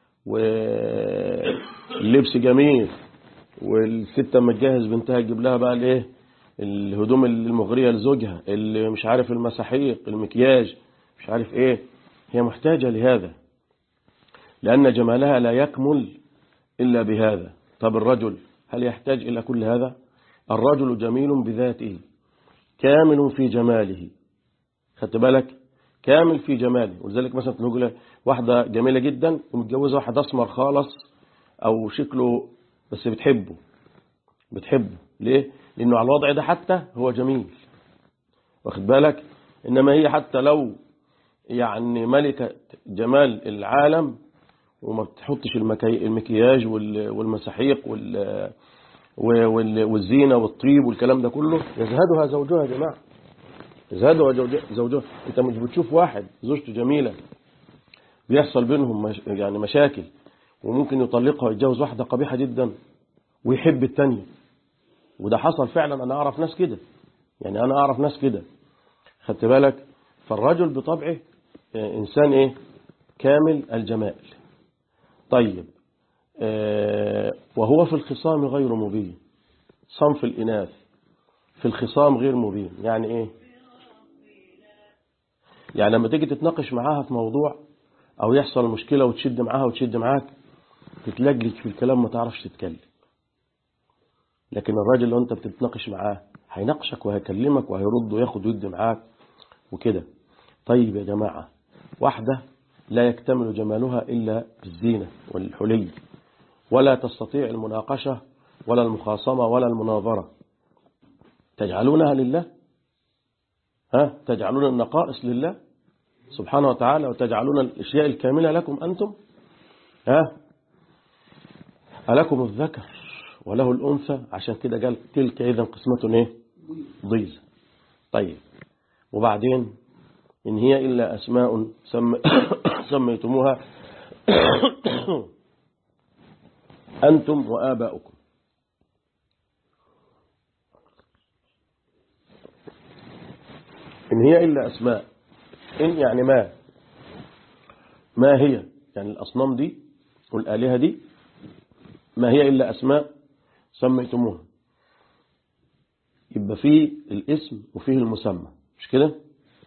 واللبس جميل والست اما تجهز بنتها تجيب لها بقى الايه الهدوم المغرية لزوجها اللي مش عارف المساحيق المكياج مش عارف ايه هي محتاجة لهذا لأن جمالها لا يكمل إلا بهذا طب الرجل هل يحتاج إلى كل هذا الرجل جميل بذاته كامل في جماله خدت بالك كامل في جماله ولذلك مثلا نقول واحدة جميلة جدا ومتجوزة واحد أسمر خالص أو شكله بس بتحبه بتحبه ليه لأنه على الوضع ده حتى هو جميل واخد بالك إنما هي حتى لو يعني ملكة جمال العالم وما بتحطش المكياج والمساحيق والزينة والطيب والكلام ده كله يزهدها زوجها يا جماعة يزهدها زوجها انت مش بتشوف واحد زوجته جميلة بيحصل بينهم مش يعني مشاكل وممكن يطلقها ويتجوز واحدة قبيحة جدا ويحب التانية وده حصل فعلا انا اعرف ناس كده يعني انا اعرف ناس كده خدت بالك فالرجل بطبعه انسان ايه كامل الجمال طيب وهو في الخصام غير مبين صنف الإناث في الخصام غير مبين يعني إيه يعني لما تيجي تتناقش معاها في موضوع أو يحصل مشكلة وتشد معاها وتشد معاك تتلجلج في الكلام ما تعرفش تتكلم لكن الراجل لو أنت بتتناقش معاه هيناقشك وهيكلمك وهيرد وياخد ويدي معاك وكده طيب يا جماعة واحدة لا يكتمل جمالها إلا بالزينة والحلي ولا تستطيع المناقشة ولا المخاصمة ولا المناظرة تجعلونها لله ها تجعلون النقائص لله سبحانه وتعالى وتجعلون الاشياء الكاملة لكم أنتم ها ألكم الذكر وله الأنثى عشان كده قال تلك إذا قسمة إيه ضيزة طيب وبعدين إن هي إلا أسماء سم... سميتموها أنتم وآباؤكم إن هي إلا أسماء إن يعني ما ما هي يعني الأصنام دي والآلهة دي ما هي إلا أسماء سميتموها يبقى فيه الاسم وفيه المسمى مش كده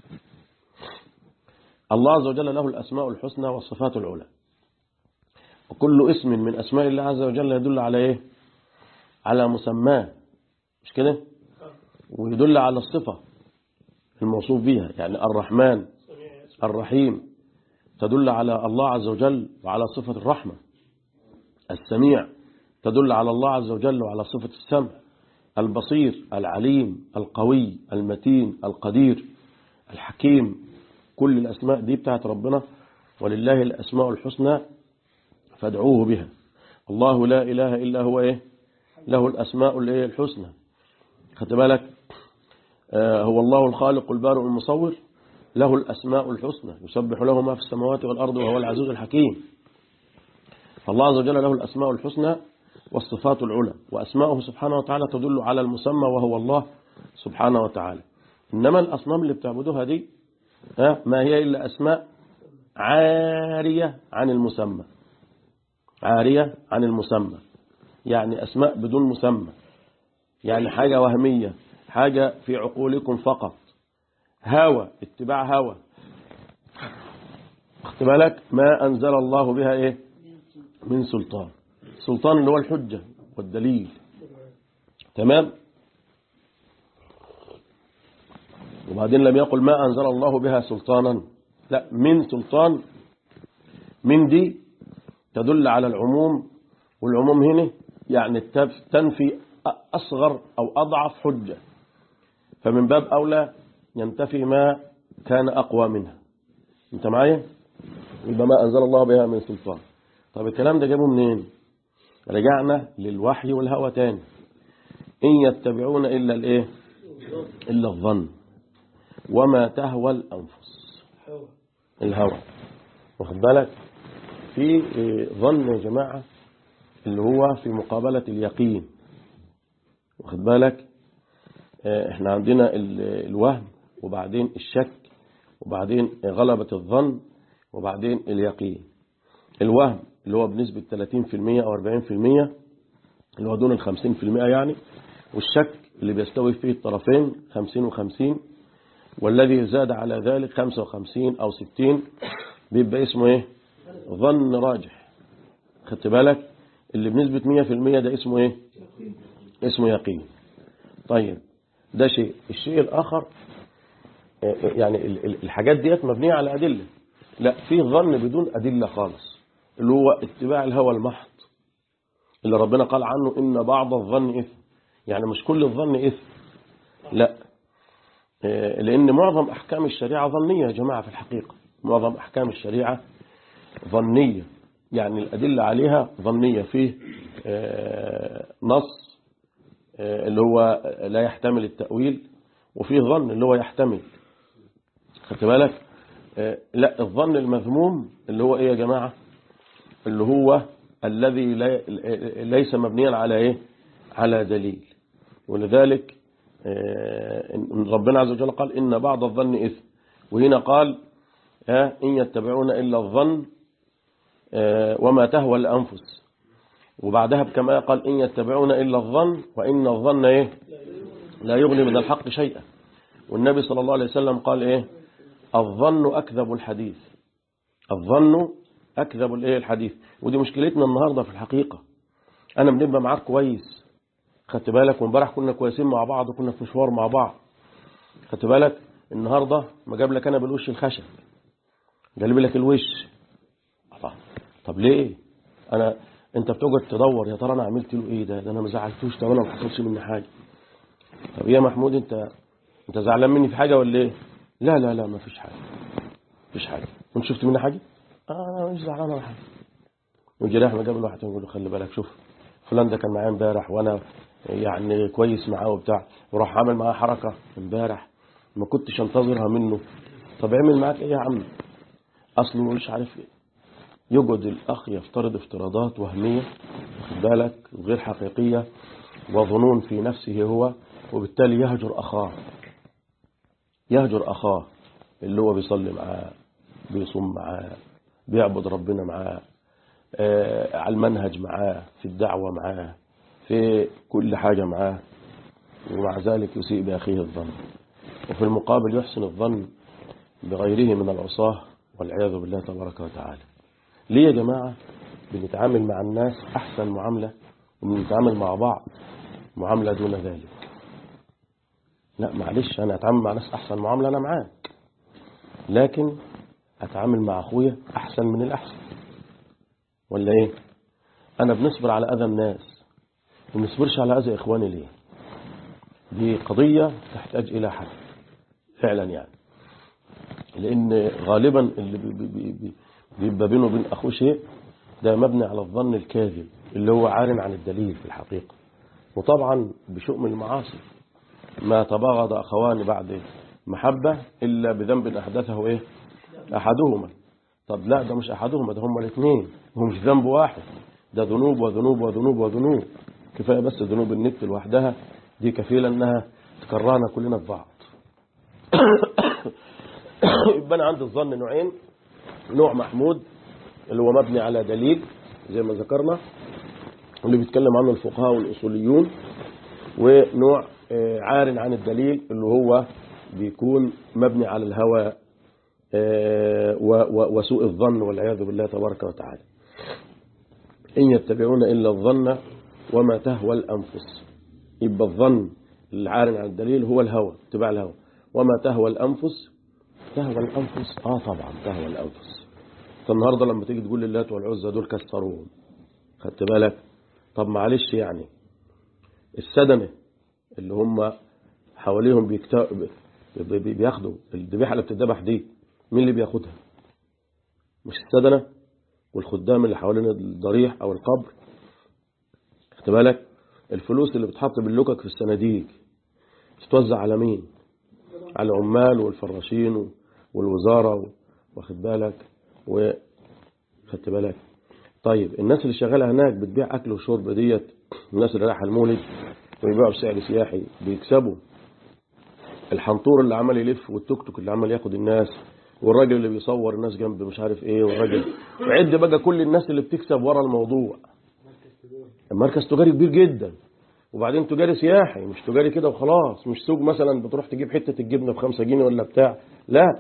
الله عز وجل له الأسماء الحسنى والصفات العلى وكل اسم من أسماء الله عز وجل يدل على إيه على مسماه مش كده ويدل على الصفة الموصوف بها يعني الرحمن الرحيم تدل على الله عز وجل وعلى صفة الرحمة السميع تدل على الله عز وجل وعلى صفة السمع البصير العليم القوي المتين القدير الحكيم كل الأسماء دي بتاعت ربنا ولله الأسماء الحسنى فادعوه بها الله لا إله إلا هو إيه له الأسماء الإيه الحسنى خدت بالك آه هو الله الخالق البارئ المصور له الأسماء الحسنى يسبح له ما في السماوات والأرض وهو العزيز الحكيم فالله عز وجل له الأسماء الحسنى والصفات العلى وأسماؤه سبحانه وتعالى تدل على المسمى وهو الله سبحانه وتعالى إنما الأصنام اللي بتعبدوها دي ما هي إلا أسماء عارية عن المسمى عارية عن المسمى يعني أسماء بدون مسمى يعني حاجة وهمية حاجة في عقولكم فقط هوى اتباع هوى اخت بالك ما أنزل الله بها إيه من سلطان سلطان اللي هو الحجة والدليل تمام وبعدين لم يقل ما أنزل الله بها سلطانا لا من سلطان من دي تدل على العموم والعموم هنا يعني تنفي أصغر أو أضعف حجة فمن باب أولى ينتفي ما كان أقوى منها انت معايا يبقى ما أنزل الله بها من سلطان طب الكلام ده جابه منين رجعنا للوحي والهوى تاني إن يتبعون إلا الإيه إلا الظن وما تهوى الأنفس الهوى واخد بالك في ظن يا جماعة اللي هو في مقابلة اليقين واخد بالك احنا عندنا الوهم وبعدين الشك وبعدين غلبة الظن وبعدين اليقين الوهم اللي هو بنسبة 30% أو 40% اللي هو دون ال 50% يعني والشك اللي بيستوي فيه الطرفين 50 و50 والذي زاد على ذلك 55 أو 60 بيبقى اسمه ايه ظن راجح خدت بالك اللي بنسبة 100% ده اسمه ايه اسمه يقين طيب ده شيء الشيء الآخر يعني الحاجات ديت مبنية على أدلة لا في ظن بدون أدلة خالص اللي هو اتباع الهوى المحض اللي ربنا قال عنه إن بعض الظن إثم يعني مش كل الظن إثم لا لأن معظم أحكام الشريعة ظنية يا جماعة في الحقيقة معظم أحكام الشريعة ظنية يعني الأدلة عليها ظنية فيه نص اللي هو لا يحتمل التأويل وفيه ظن اللي هو يحتمل خدت بالك لا الظن المذموم اللي هو ايه يا جماعة اللي هو الذي ليس مبنيا على ايه على دليل ولذلك ربنا عز وجل قال إن بعض الظن إثم وهنا قال إن يتبعون إلا الظن وما تهوى الأنفس وبعدها كما قال إن يتبعون إلا الظن وإن الظن إيه لا يغني من الحق شيئا والنبي صلى الله عليه وسلم قال إيه الظن أكذب الحديث الظن أكذب الإيه الحديث ودي مشكلتنا النهاردة في الحقيقة أنا بنبقى معاك كويس خدت بالك وامبارح كنا كويسين مع بعض وكنا في مشوار مع بعض خدت بالك النهاردة ما جاب لك أنا بالوش الخشب جالب لك الوش الله طب ليه أنا أنت بتقعد تدور يا ترى أنا عملت له إيه ده ده أنا ما زعلتوش طب أنا ما حصلش مني حاجة طب يا محمود أنت أنت زعلان مني في حاجة ولا إيه لا لا لا ما فيش حاجة مفيش حاجة وانت شفت مني حاجة آه أنا مش زعلان ولا حاجة ويجي رايح مجاب الواحد يقول له خلي بالك شوف فلان ده كان معايا امبارح وانا يعني كويس معاه وبتاع وراح عامل معاه حركة امبارح ما كنتش انتظرها منه طب اعمل معاك ايه يا عم اصله مش عارف ايه يقعد الاخ يفترض افتراضات وهمية واخد بالك غير حقيقية وظنون في نفسه هو وبالتالي يهجر اخاه يهجر اخاه اللي هو بيصلي معاه بيصوم معاه بيعبد ربنا معاه آه على المنهج معاه في الدعوة معاه في كل حاجة معاه ومع ذلك يسيء بأخيه الظن وفي المقابل يحسن الظن بغيره من العصاه والعياذ بالله تبارك وتعالى ليه يا جماعة بنتعامل مع الناس أحسن معاملة وبنتعامل مع بعض معاملة دون ذلك لا معلش أنا أتعامل مع ناس أحسن معاملة أنا معاك لكن أتعامل مع أخويا أحسن من الأحسن ولا إيه أنا بنصبر على أذى الناس وما نصبرش على أذى إخواني ليه دي قضية تحتاج إلى حل فعلا يعني لأن غالبا اللي بي بي بي بيبقى بينه وبين أخوه شيء ده مبني على الظن الكاذب اللي هو عار عن الدليل في الحقيقة وطبعا بشؤم المعاصي ما تباغض أخوان بعد محبة إلا بذنب أحدثه إيه أحدهما طب لا ده مش أحدهما ده هما الاثنين هو مش ذنب واحد ده ذنوب وذنوب وذنوب وذنوب كفاية بس ذنوب النت لوحدها دي كفيلة انها تكرهنا كلنا في بعض يبقى انا عندي الظن نوعين نوع محمود اللي هو مبني على دليل زي ما ذكرنا اللي بيتكلم عنه الفقهاء والاصوليون ونوع عار عن الدليل اللي هو بيكون مبني على الهوى وسوء الظن والعياذ بالله تبارك وتعالى إن يتبعون إلا الظن وما تهوى الأنفس يبقى الظن العار عن الدليل هو الهوى اتباع الهوى وما تهوى الأنفس تهوى الأنفس آه طبعا تهوى الأنفس فالنهاردة لما تيجي تقول لله والعزة دول كسروهم خدت بالك طب معلش يعني السدنة اللي هم حواليهم بيكتا... بياخدوا الذبيحة اللي بتذبح دي مين اللي بياخدها مش السدنة والخدام اللي حوالين الضريح او القبر خدت بالك الفلوس اللي بتحط باللوكك في الصناديق تتوزع على مين على العمال والفراشين والوزارة واخد بالك وخدت بالك طيب الناس اللي شغالة هناك بتبيع أكل وشرب ديت الناس اللي رايحة المولد ويبيعوا بسعر سياحي بيكسبوا الحنطور اللي عمال يلف والتوك توك اللي عمال ياخد الناس والراجل اللي بيصور الناس جنب مش عارف ايه والراجل وعد بقى كل الناس اللي بتكسب ورا الموضوع المركز تجاري كبير جدا وبعدين تجاري سياحي مش تجاري كده وخلاص مش سوق مثلا بتروح تجيب حتة الجبنة بخمسة جنيه ولا بتاع لا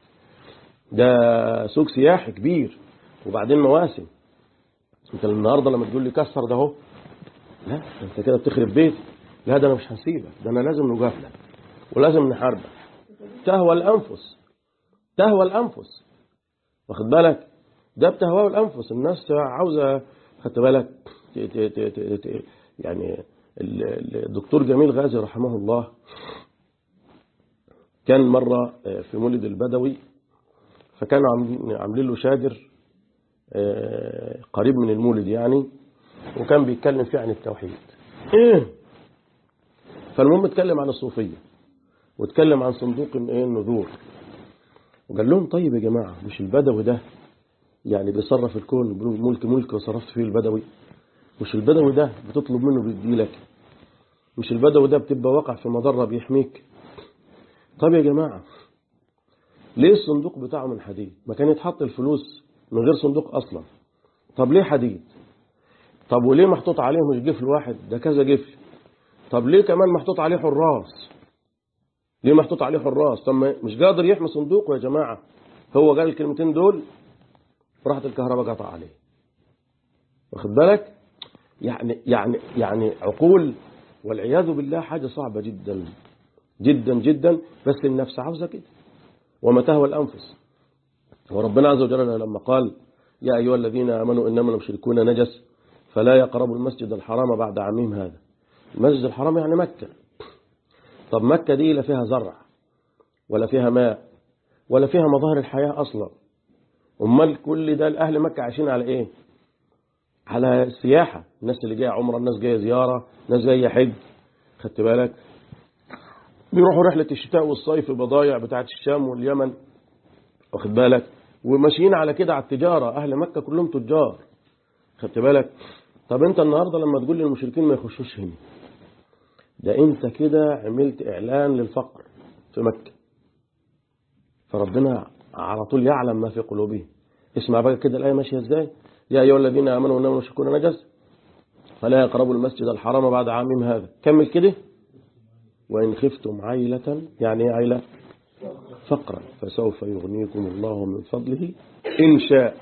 ده سوق سياحي كبير وبعدين مواسم انت النهارده لما تقول لي كسر ده اهو لا انت كده بتخرب بيتي لا ده انا مش هسيبك ده انا لازم نجافلك ولازم نحاربك تهوى الانفس تهوى الانفس واخد بالك ده بتهوى الانفس الناس عاوزه خدت بالك ت- ت- ت- ت- ت- يعني ال- ال- الدكتور جميل غازي رحمه الله كان مرة في مولد البدوي فكانوا عاملين- عاملين له شادر آه، قريب من المولد يعني وكان بيتكلم فيه عن التوحيد ايه فالمهم اتكلم عن الصوفية واتكلم عن صندوق ايه النذور وقال لهم طيب يا جماعة مش البدوي ده يعني بيصرف الكون بيقول ملك ملك وصرفت فيه البدوي مش البدوي ده بتطلب منه بيديلك مش البدوي ده بتبقى واقع في مضرة بيحميك طب يا جماعة ليه الصندوق بتاعه من حديد ما كان يتحط الفلوس من غير صندوق أصلا طب ليه حديد طب وليه محطوط عليه مش جفل واحد ده كذا جفل طب ليه كمان محطوط عليه حراس ليه محطوط عليه حراس طب ما- مش قادر يحمي صندوقه يا جماعة هو قال الكلمتين دول راحت الكهرباء قطع عليه واخد بالك يعني يعني يعني عقول والعياذ بالله حاجة صعبة جدا جدا جدا بس النفس عاوزة كده وما تهوى الأنفس وربنا عز وجل لما قال يا أيها الذين آمنوا إنما المشركون نجس فلا يقربوا المسجد الحرام بعد عامهم هذا المسجد الحرام يعني مكة طب مكة دي لا فيها زرع ولا فيها ماء ولا فيها مظاهر الحياة أصلا أمال كل ده الأهل مكة عايشين على إيه على السياحة الناس اللي جاية عمرة الناس جاية زيارة الناس جاية حج خدت بالك بيروحوا رحلة الشتاء والصيف بضايع بتاعت الشام واليمن واخد بالك وماشيين على كده على التجارة أهل مكة كلهم تجار خدت بالك طب أنت النهاردة لما تقول للمشركين ما يخشوش هنا ده أنت كده عملت إعلان للفقر في مكة فربنا على طول يعلم ما في قلوبهم اسمع بقى كده الآية ماشية إزاي يا أيها الذين آمنوا إنما المشركون نجس فلا يقربوا المسجد الحرام بعد عامهم هذا كمل كده وإن خفتم عيلة يعني إيه عيلة فقرا فسوف يغنيكم الله من فضله إن شاء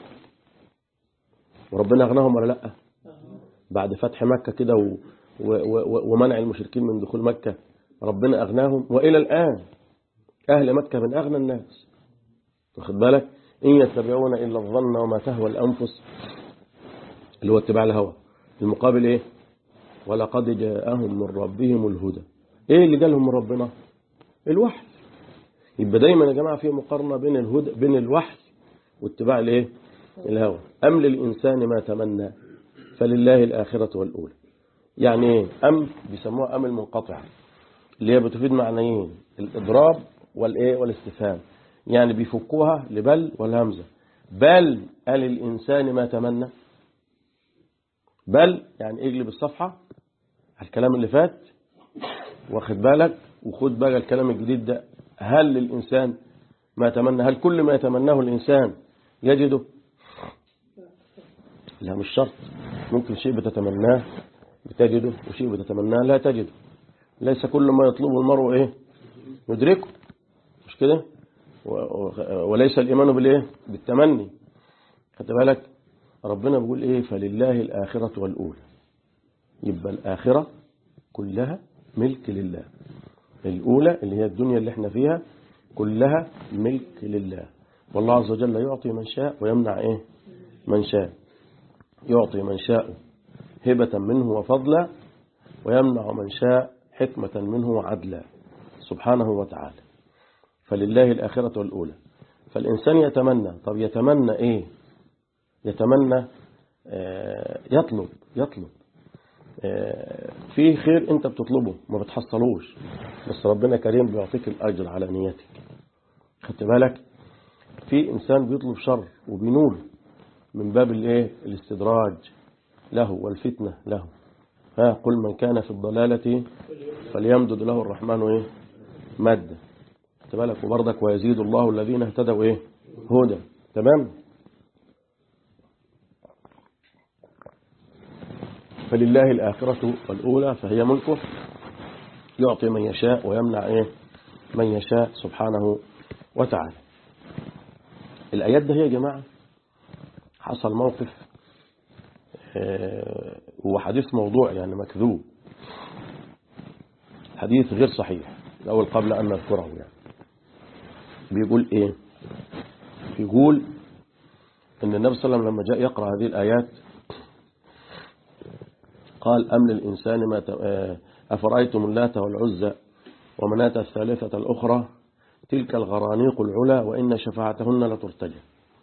وربنا أغناهم ولا لأ بعد فتح مكة كده و... و... و... ومنع المشركين من دخول مكة ربنا أغناهم وإلى الآن أهل مكة من أغنى الناس واخد بالك إن يتبعون إلا الظن وما تهوى الأنفس اللي هو اتباع الهوى المقابل إيه ولقد جاءهم من ربهم الهدى إيه اللي جالهم من ربنا الوحي يبقى دايما يا جماعة في مقارنة بين الهدى بين الوحي واتباع الايه الهوى أم للإنسان ما تمنى فلله الآخرة والأولى يعني ايه أم بيسموها أم المنقطعة اللي هي بتفيد معنيين الإضراب والإيه والاستفهام يعني بيفكوها لبل والهمزة بل قال الإنسان ما تمنى بل يعني اقلب الصفحة على الكلام اللي فات واخد بالك وخد بقى الكلام الجديد ده هل للإنسان ما يتمنى هل كل ما يتمناه الإنسان يجده لا مش شرط ممكن شيء بتتمناه بتجده وشيء بتتمناه لا تجده ليس كل ما يطلبه المرء ايه يدركه مش كده و- و- وليس الإيمان بالايه بالتمني خدت بالك ربنا بيقول ايه فلله الآخرة والأولى يبقى الآخرة كلها ملك لله الأولى اللي هي الدنيا اللي احنا فيها كلها ملك لله والله عز وجل يعطي من شاء ويمنع ايه من شاء يعطي من شاء هبة منه وفضلا ويمنع من شاء حكمة منه وعدلا سبحانه وتعالى فلله الآخرة والأولى فالإنسان يتمنى طب يتمنى إيه يتمنى آه، يطلب يطلب آه، في خير انت بتطلبه ما بتحصلوش بس ربنا كريم بيعطيك الأجر على نيتك خدت بالك في إنسان بيطلب شر وبينول من باب الايه الاستدراج له والفتنة له ها قل من كان في الضلالة فليمدد له الرحمن ايه مد بالك وبرضك ويزيد الله الذين اهتدوا ايه هدى تمام فلله الآخرة والأولى فهي ملكه يعطي من يشاء ويمنع إيه من يشاء سبحانه وتعالى الآيات ده يا جماعة حصل موقف آه، هو حديث موضوع يعني مكذوب حديث غير صحيح الأول قبل أن نذكره يعني بيقول إيه بيقول إن النبي صلى الله عليه وسلم لما جاء يقرأ هذه الآيات قال أم للإنسان ما ت- آه، أفرأيتم اللات والعزى ومناة الثالثة الأخرى تلك الغرانيق العلا وإن شفاعتهن لترتجى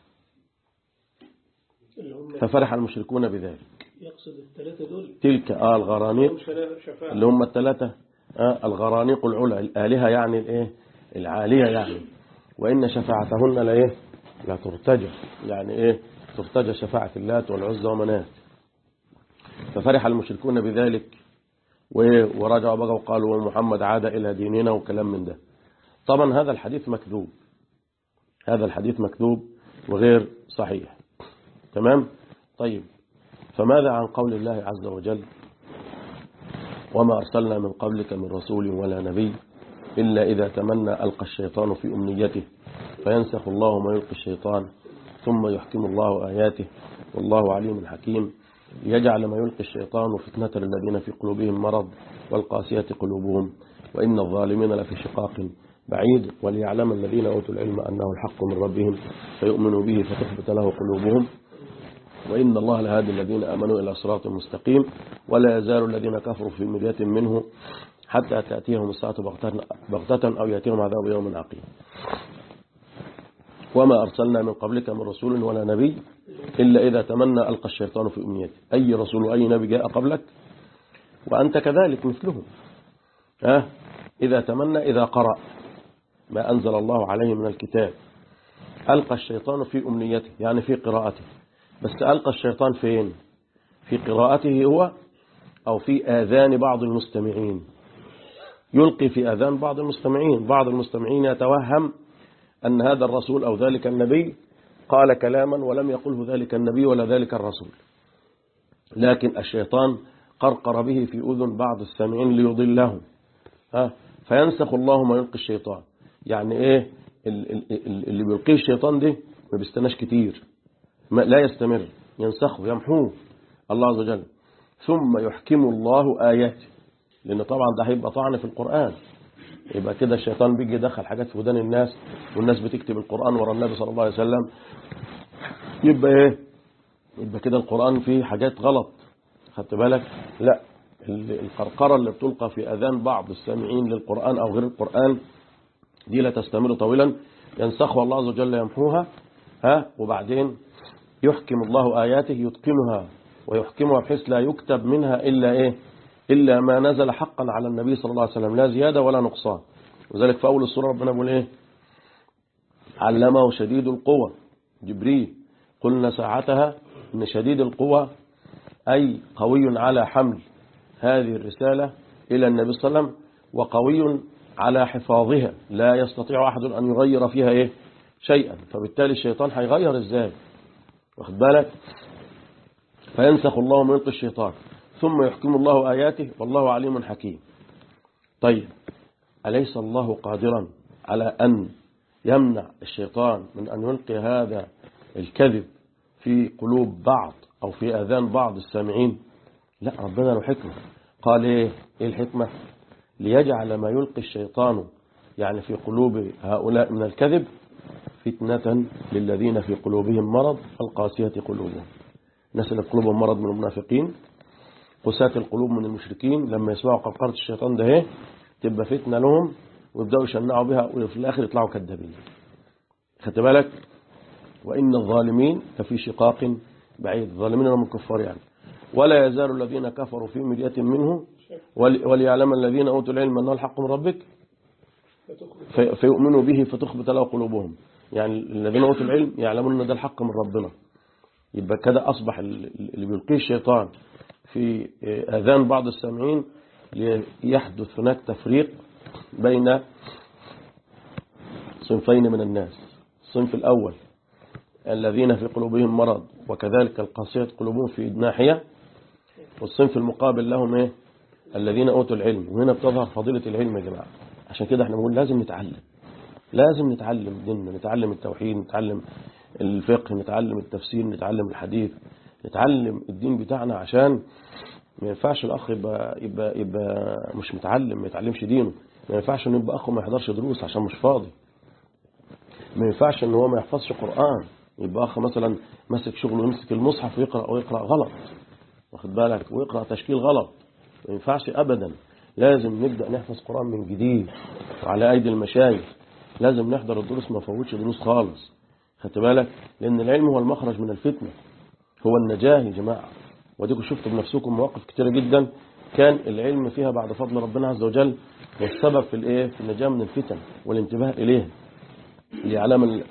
اللي هم ففرح المشركون بذلك يقصد الثلاثة دول تلك آه الغرانيق هم شفاعة شفاعة اللي هم الثلاثة آه الغرانيق العلا الآلهة يعني الإيه العالية يعني وإن شفاعتهن لإيه لا ترتجى يعني إيه ترتجى شفاعة اللات والعزى ومنات ففرح المشركون بذلك و- ورجعوا بقى وقالوا ومحمد عاد إلى ديننا وكلام من ده طبعا هذا الحديث مكذوب هذا الحديث مكذوب وغير صحيح تمام طيب فماذا عن قول الله عز وجل وما أرسلنا من قبلك من رسول ولا نبي إلا إذا تمنى ألقى الشيطان في أمنيته فينسخ الله ما يلقي الشيطان ثم يحكم الله آياته والله عليم حكيم ليجعل ما يلقي الشيطان فتنة الذين في قلوبهم مرض والقاسية قلوبهم وإن الظالمين لفي شقاق بعيد وليعلم الذين أوتوا العلم أنه الحق من ربهم فيؤمنوا به فتثبت له قلوبهم وإن الله لهادي الذين آمنوا إلى صراط مستقيم ولا يزال الذين كفروا في مرية منه حتى تأتيهم الساعة بغتة- بغتة أو يأتيهم عذاب يوم عقيم وما أرسلنا من قبلك من رسول ولا نبي إلا إذا تمنى ألقى الشيطان في أمنيته أي رسول وأي نبي جاء قبلك وأنت كذلك مثلهم ها إذا تمنى إذا قرأ ما أنزل الله عليه من الكتاب ألقى الشيطان في أمنيته يعني في قراءته بس ألقى الشيطان فين في قراءته هو أو في آذان بعض المستمعين يلقي في آذان بعض المستمعين بعض المستمعين يتوهم أن هذا الرسول أو ذلك النبي قال كلاما ولم يقله ذلك النبي ولا ذلك الرسول لكن الشيطان قرقر به في أذن بعض السامعين ليضلهم ها فينسخ الله ما يلقي الشيطان يعني ايه ال- ال- ال- اللي بيلقيه الشيطان ده ما بيستناش كتير ما لا يستمر ينسخه يمحوه الله عز وجل ثم يحكم الله آياته لأن طبعا ده هيبقى طعن في القرآن يبقى كده الشيطان بيجي يدخل حاجات في ودان الناس والناس بتكتب القرآن ورا النبي صلى الله عليه وسلم يبقى ايه يبقى كده القرآن فيه حاجات غلط خدت بالك لا ال- القرقرة اللي بتلقى في أذان بعض السامعين للقرآن أو غير القرآن دي لا تستمر طويلا ينسخها الله عز وجل يمحوها ها وبعدين يحكم الله آياته يتقنها ويحكمها بحيث لا يكتب منها إلا إيه إلا ما نزل حقا على النبي صلى الله عليه وسلم لا زيادة ولا نقصان وذلك في أول السورة ربنا بيقول إيه علمه شديد القوى جبريل قلنا ساعتها إن شديد القوى أي قوي على حمل هذه الرسالة إلى النبي صلى الله عليه وسلم وقوي على حفاظها لا يستطيع أحد أن يغير فيها إيه شيئا فبالتالي الشيطان هيغير إزاي واخد بالك فينسخ الله من يلقي الشيطان ثم يحكم الله آياته والله عليم حكيم طيب أليس الله قادرا على أن يمنع الشيطان من أن يلقي هذا الكذب في قلوب بعض أو في آذان بعض السامعين لا ربنا له حكمة قال إيه إيه الحكمة ليجعل ما يلقي الشيطان يعني في قلوب هؤلاء من الكذب فتنة للذين في قلوبهم مرض القاسية قلوبهم الناس اللي في قلوبهم مرض من المنافقين قساة القلوب من المشركين لما يسمعوا قرقرة الشيطان ده ايه تبقى فتنة لهم ويبدأوا يشنعوا بها وفي الآخر يطلعوا كذابين خدت بالك وإن الظالمين لفي شقاق بعيد الظالمين هم الكفار يعني ولا يزال الذين كفروا في مرية منه ول- وليعلم الذين أوتوا العلم أنه الحق من ربك فتخرج في- فيؤمنوا به فتخبت له قلوبهم يعني الذين أوتوا العلم يعلمون أن ده الحق من ربنا يبقى كده أصبح اللي بيلقيه الشيطان في آذان بعض السامعين ليحدث هناك تفريق بين صنفين من الناس الصنف الأول الذين في قلوبهم مرض وكذلك القاسية قلوبهم في ناحية والصنف المقابل لهم إيه الذين أوتوا العلم وهنا بتظهر فضيلة العلم يا جماعة عشان كده احنا بنقول لازم نتعلم لازم نتعلم ديننا نتعلم التوحيد نتعلم الفقه نتعلم التفسير نتعلم الحديث نتعلم الدين بتاعنا عشان ما ينفعش الأخ يبقى, يبقى, يبقى مش متعلم ما يتعلمش دينه ما ينفعش انه يبقى أخ ما يحضرش دروس عشان مش فاضي ما ينفعش ان هو ما يحفظش قرآن يبقى أخ مثلا ماسك شغله يمسك المصحف ويقرأ ويقرأ غلط واخد بالك ويقرأ تشكيل غلط ما ينفعش أبدا لازم نبدأ نحفظ قرآن من جديد وعلى أيدي المشايخ لازم نحضر الدروس ما فوتش دروس خالص خدت بالك لأن العلم هو المخرج من الفتنة هو النجاة يا جماعة وديكم شفتوا بنفسكم مواقف كتيرة جدا كان العلم فيها بعد فضل ربنا عز وجل والسبب في الايه في النجاة من الفتن والانتباه إليه ليعلم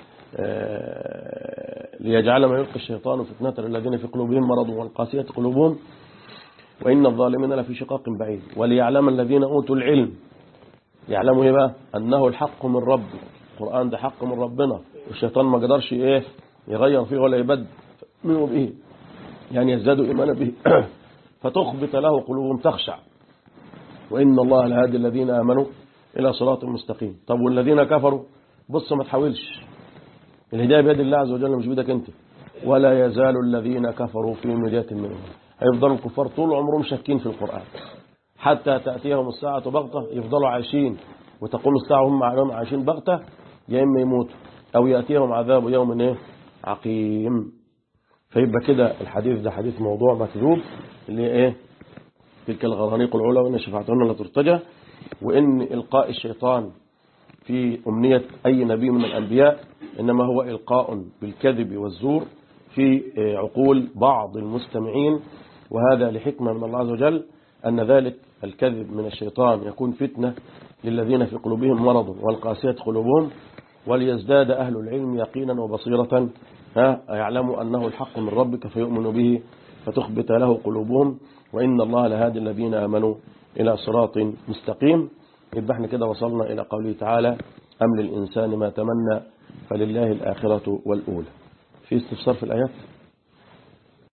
ليجعل ما يلقي الشيطان فتنة للذين في قلوبهم مرض والقاسية قلوبهم وإن الظالمين لفي شقاق بعيد وليعلم الذين أوتوا العلم يعلموا ايه بقى أنه الحق من رب القرآن ده حق من ربنا والشيطان ما قدرش ايه يغير فيه ولا يبد منه به يعني يزدادوا إيمانا به فتخبت له قلوبهم تخشع وإن الله لهادي الذين آمنوا إلى صراط مستقيم طب والذين كفروا بص ما تحاولش الهداية بيد الله عز وجل مش بيدك انت ولا يزال الذين كفروا في مرية منهم هيفضلوا الكفار طول عمرهم شاكين في القرآن حتى تأتيهم الساعة بغتة يفضلوا عايشين وتقوم الساعة هم عليهم عايشين بغتة يا إما يموتوا أو يأتيهم عذاب يوم إيه عقيم فيبقى كده الحديث ده حديث موضوع مكذوب اللي إيه تلك الغرانيق العلا وإن شفاعتهن لا ترتجى وإن إلقاء الشيطان في أمنية أي نبي من الأنبياء إنما هو إلقاء بالكذب والزور في عقول بعض المستمعين وهذا لحكمة من الله عز وجل أن ذلك الكذب من الشيطان يكون فتنة للذين في قلوبهم مرض والقاسية قلوبهم وليزداد أهل العلم يقينا وبصيرة ها يعلموا أنه الحق من ربك فيؤمنوا به فتخبت له قلوبهم وإن الله لهادي الذين آمنوا إلى صراط مستقيم يبقى احنا كده وصلنا إلى قوله تعالى أم للإنسان ما تمنى فلله الآخرة والأولى في استفسار في الآيات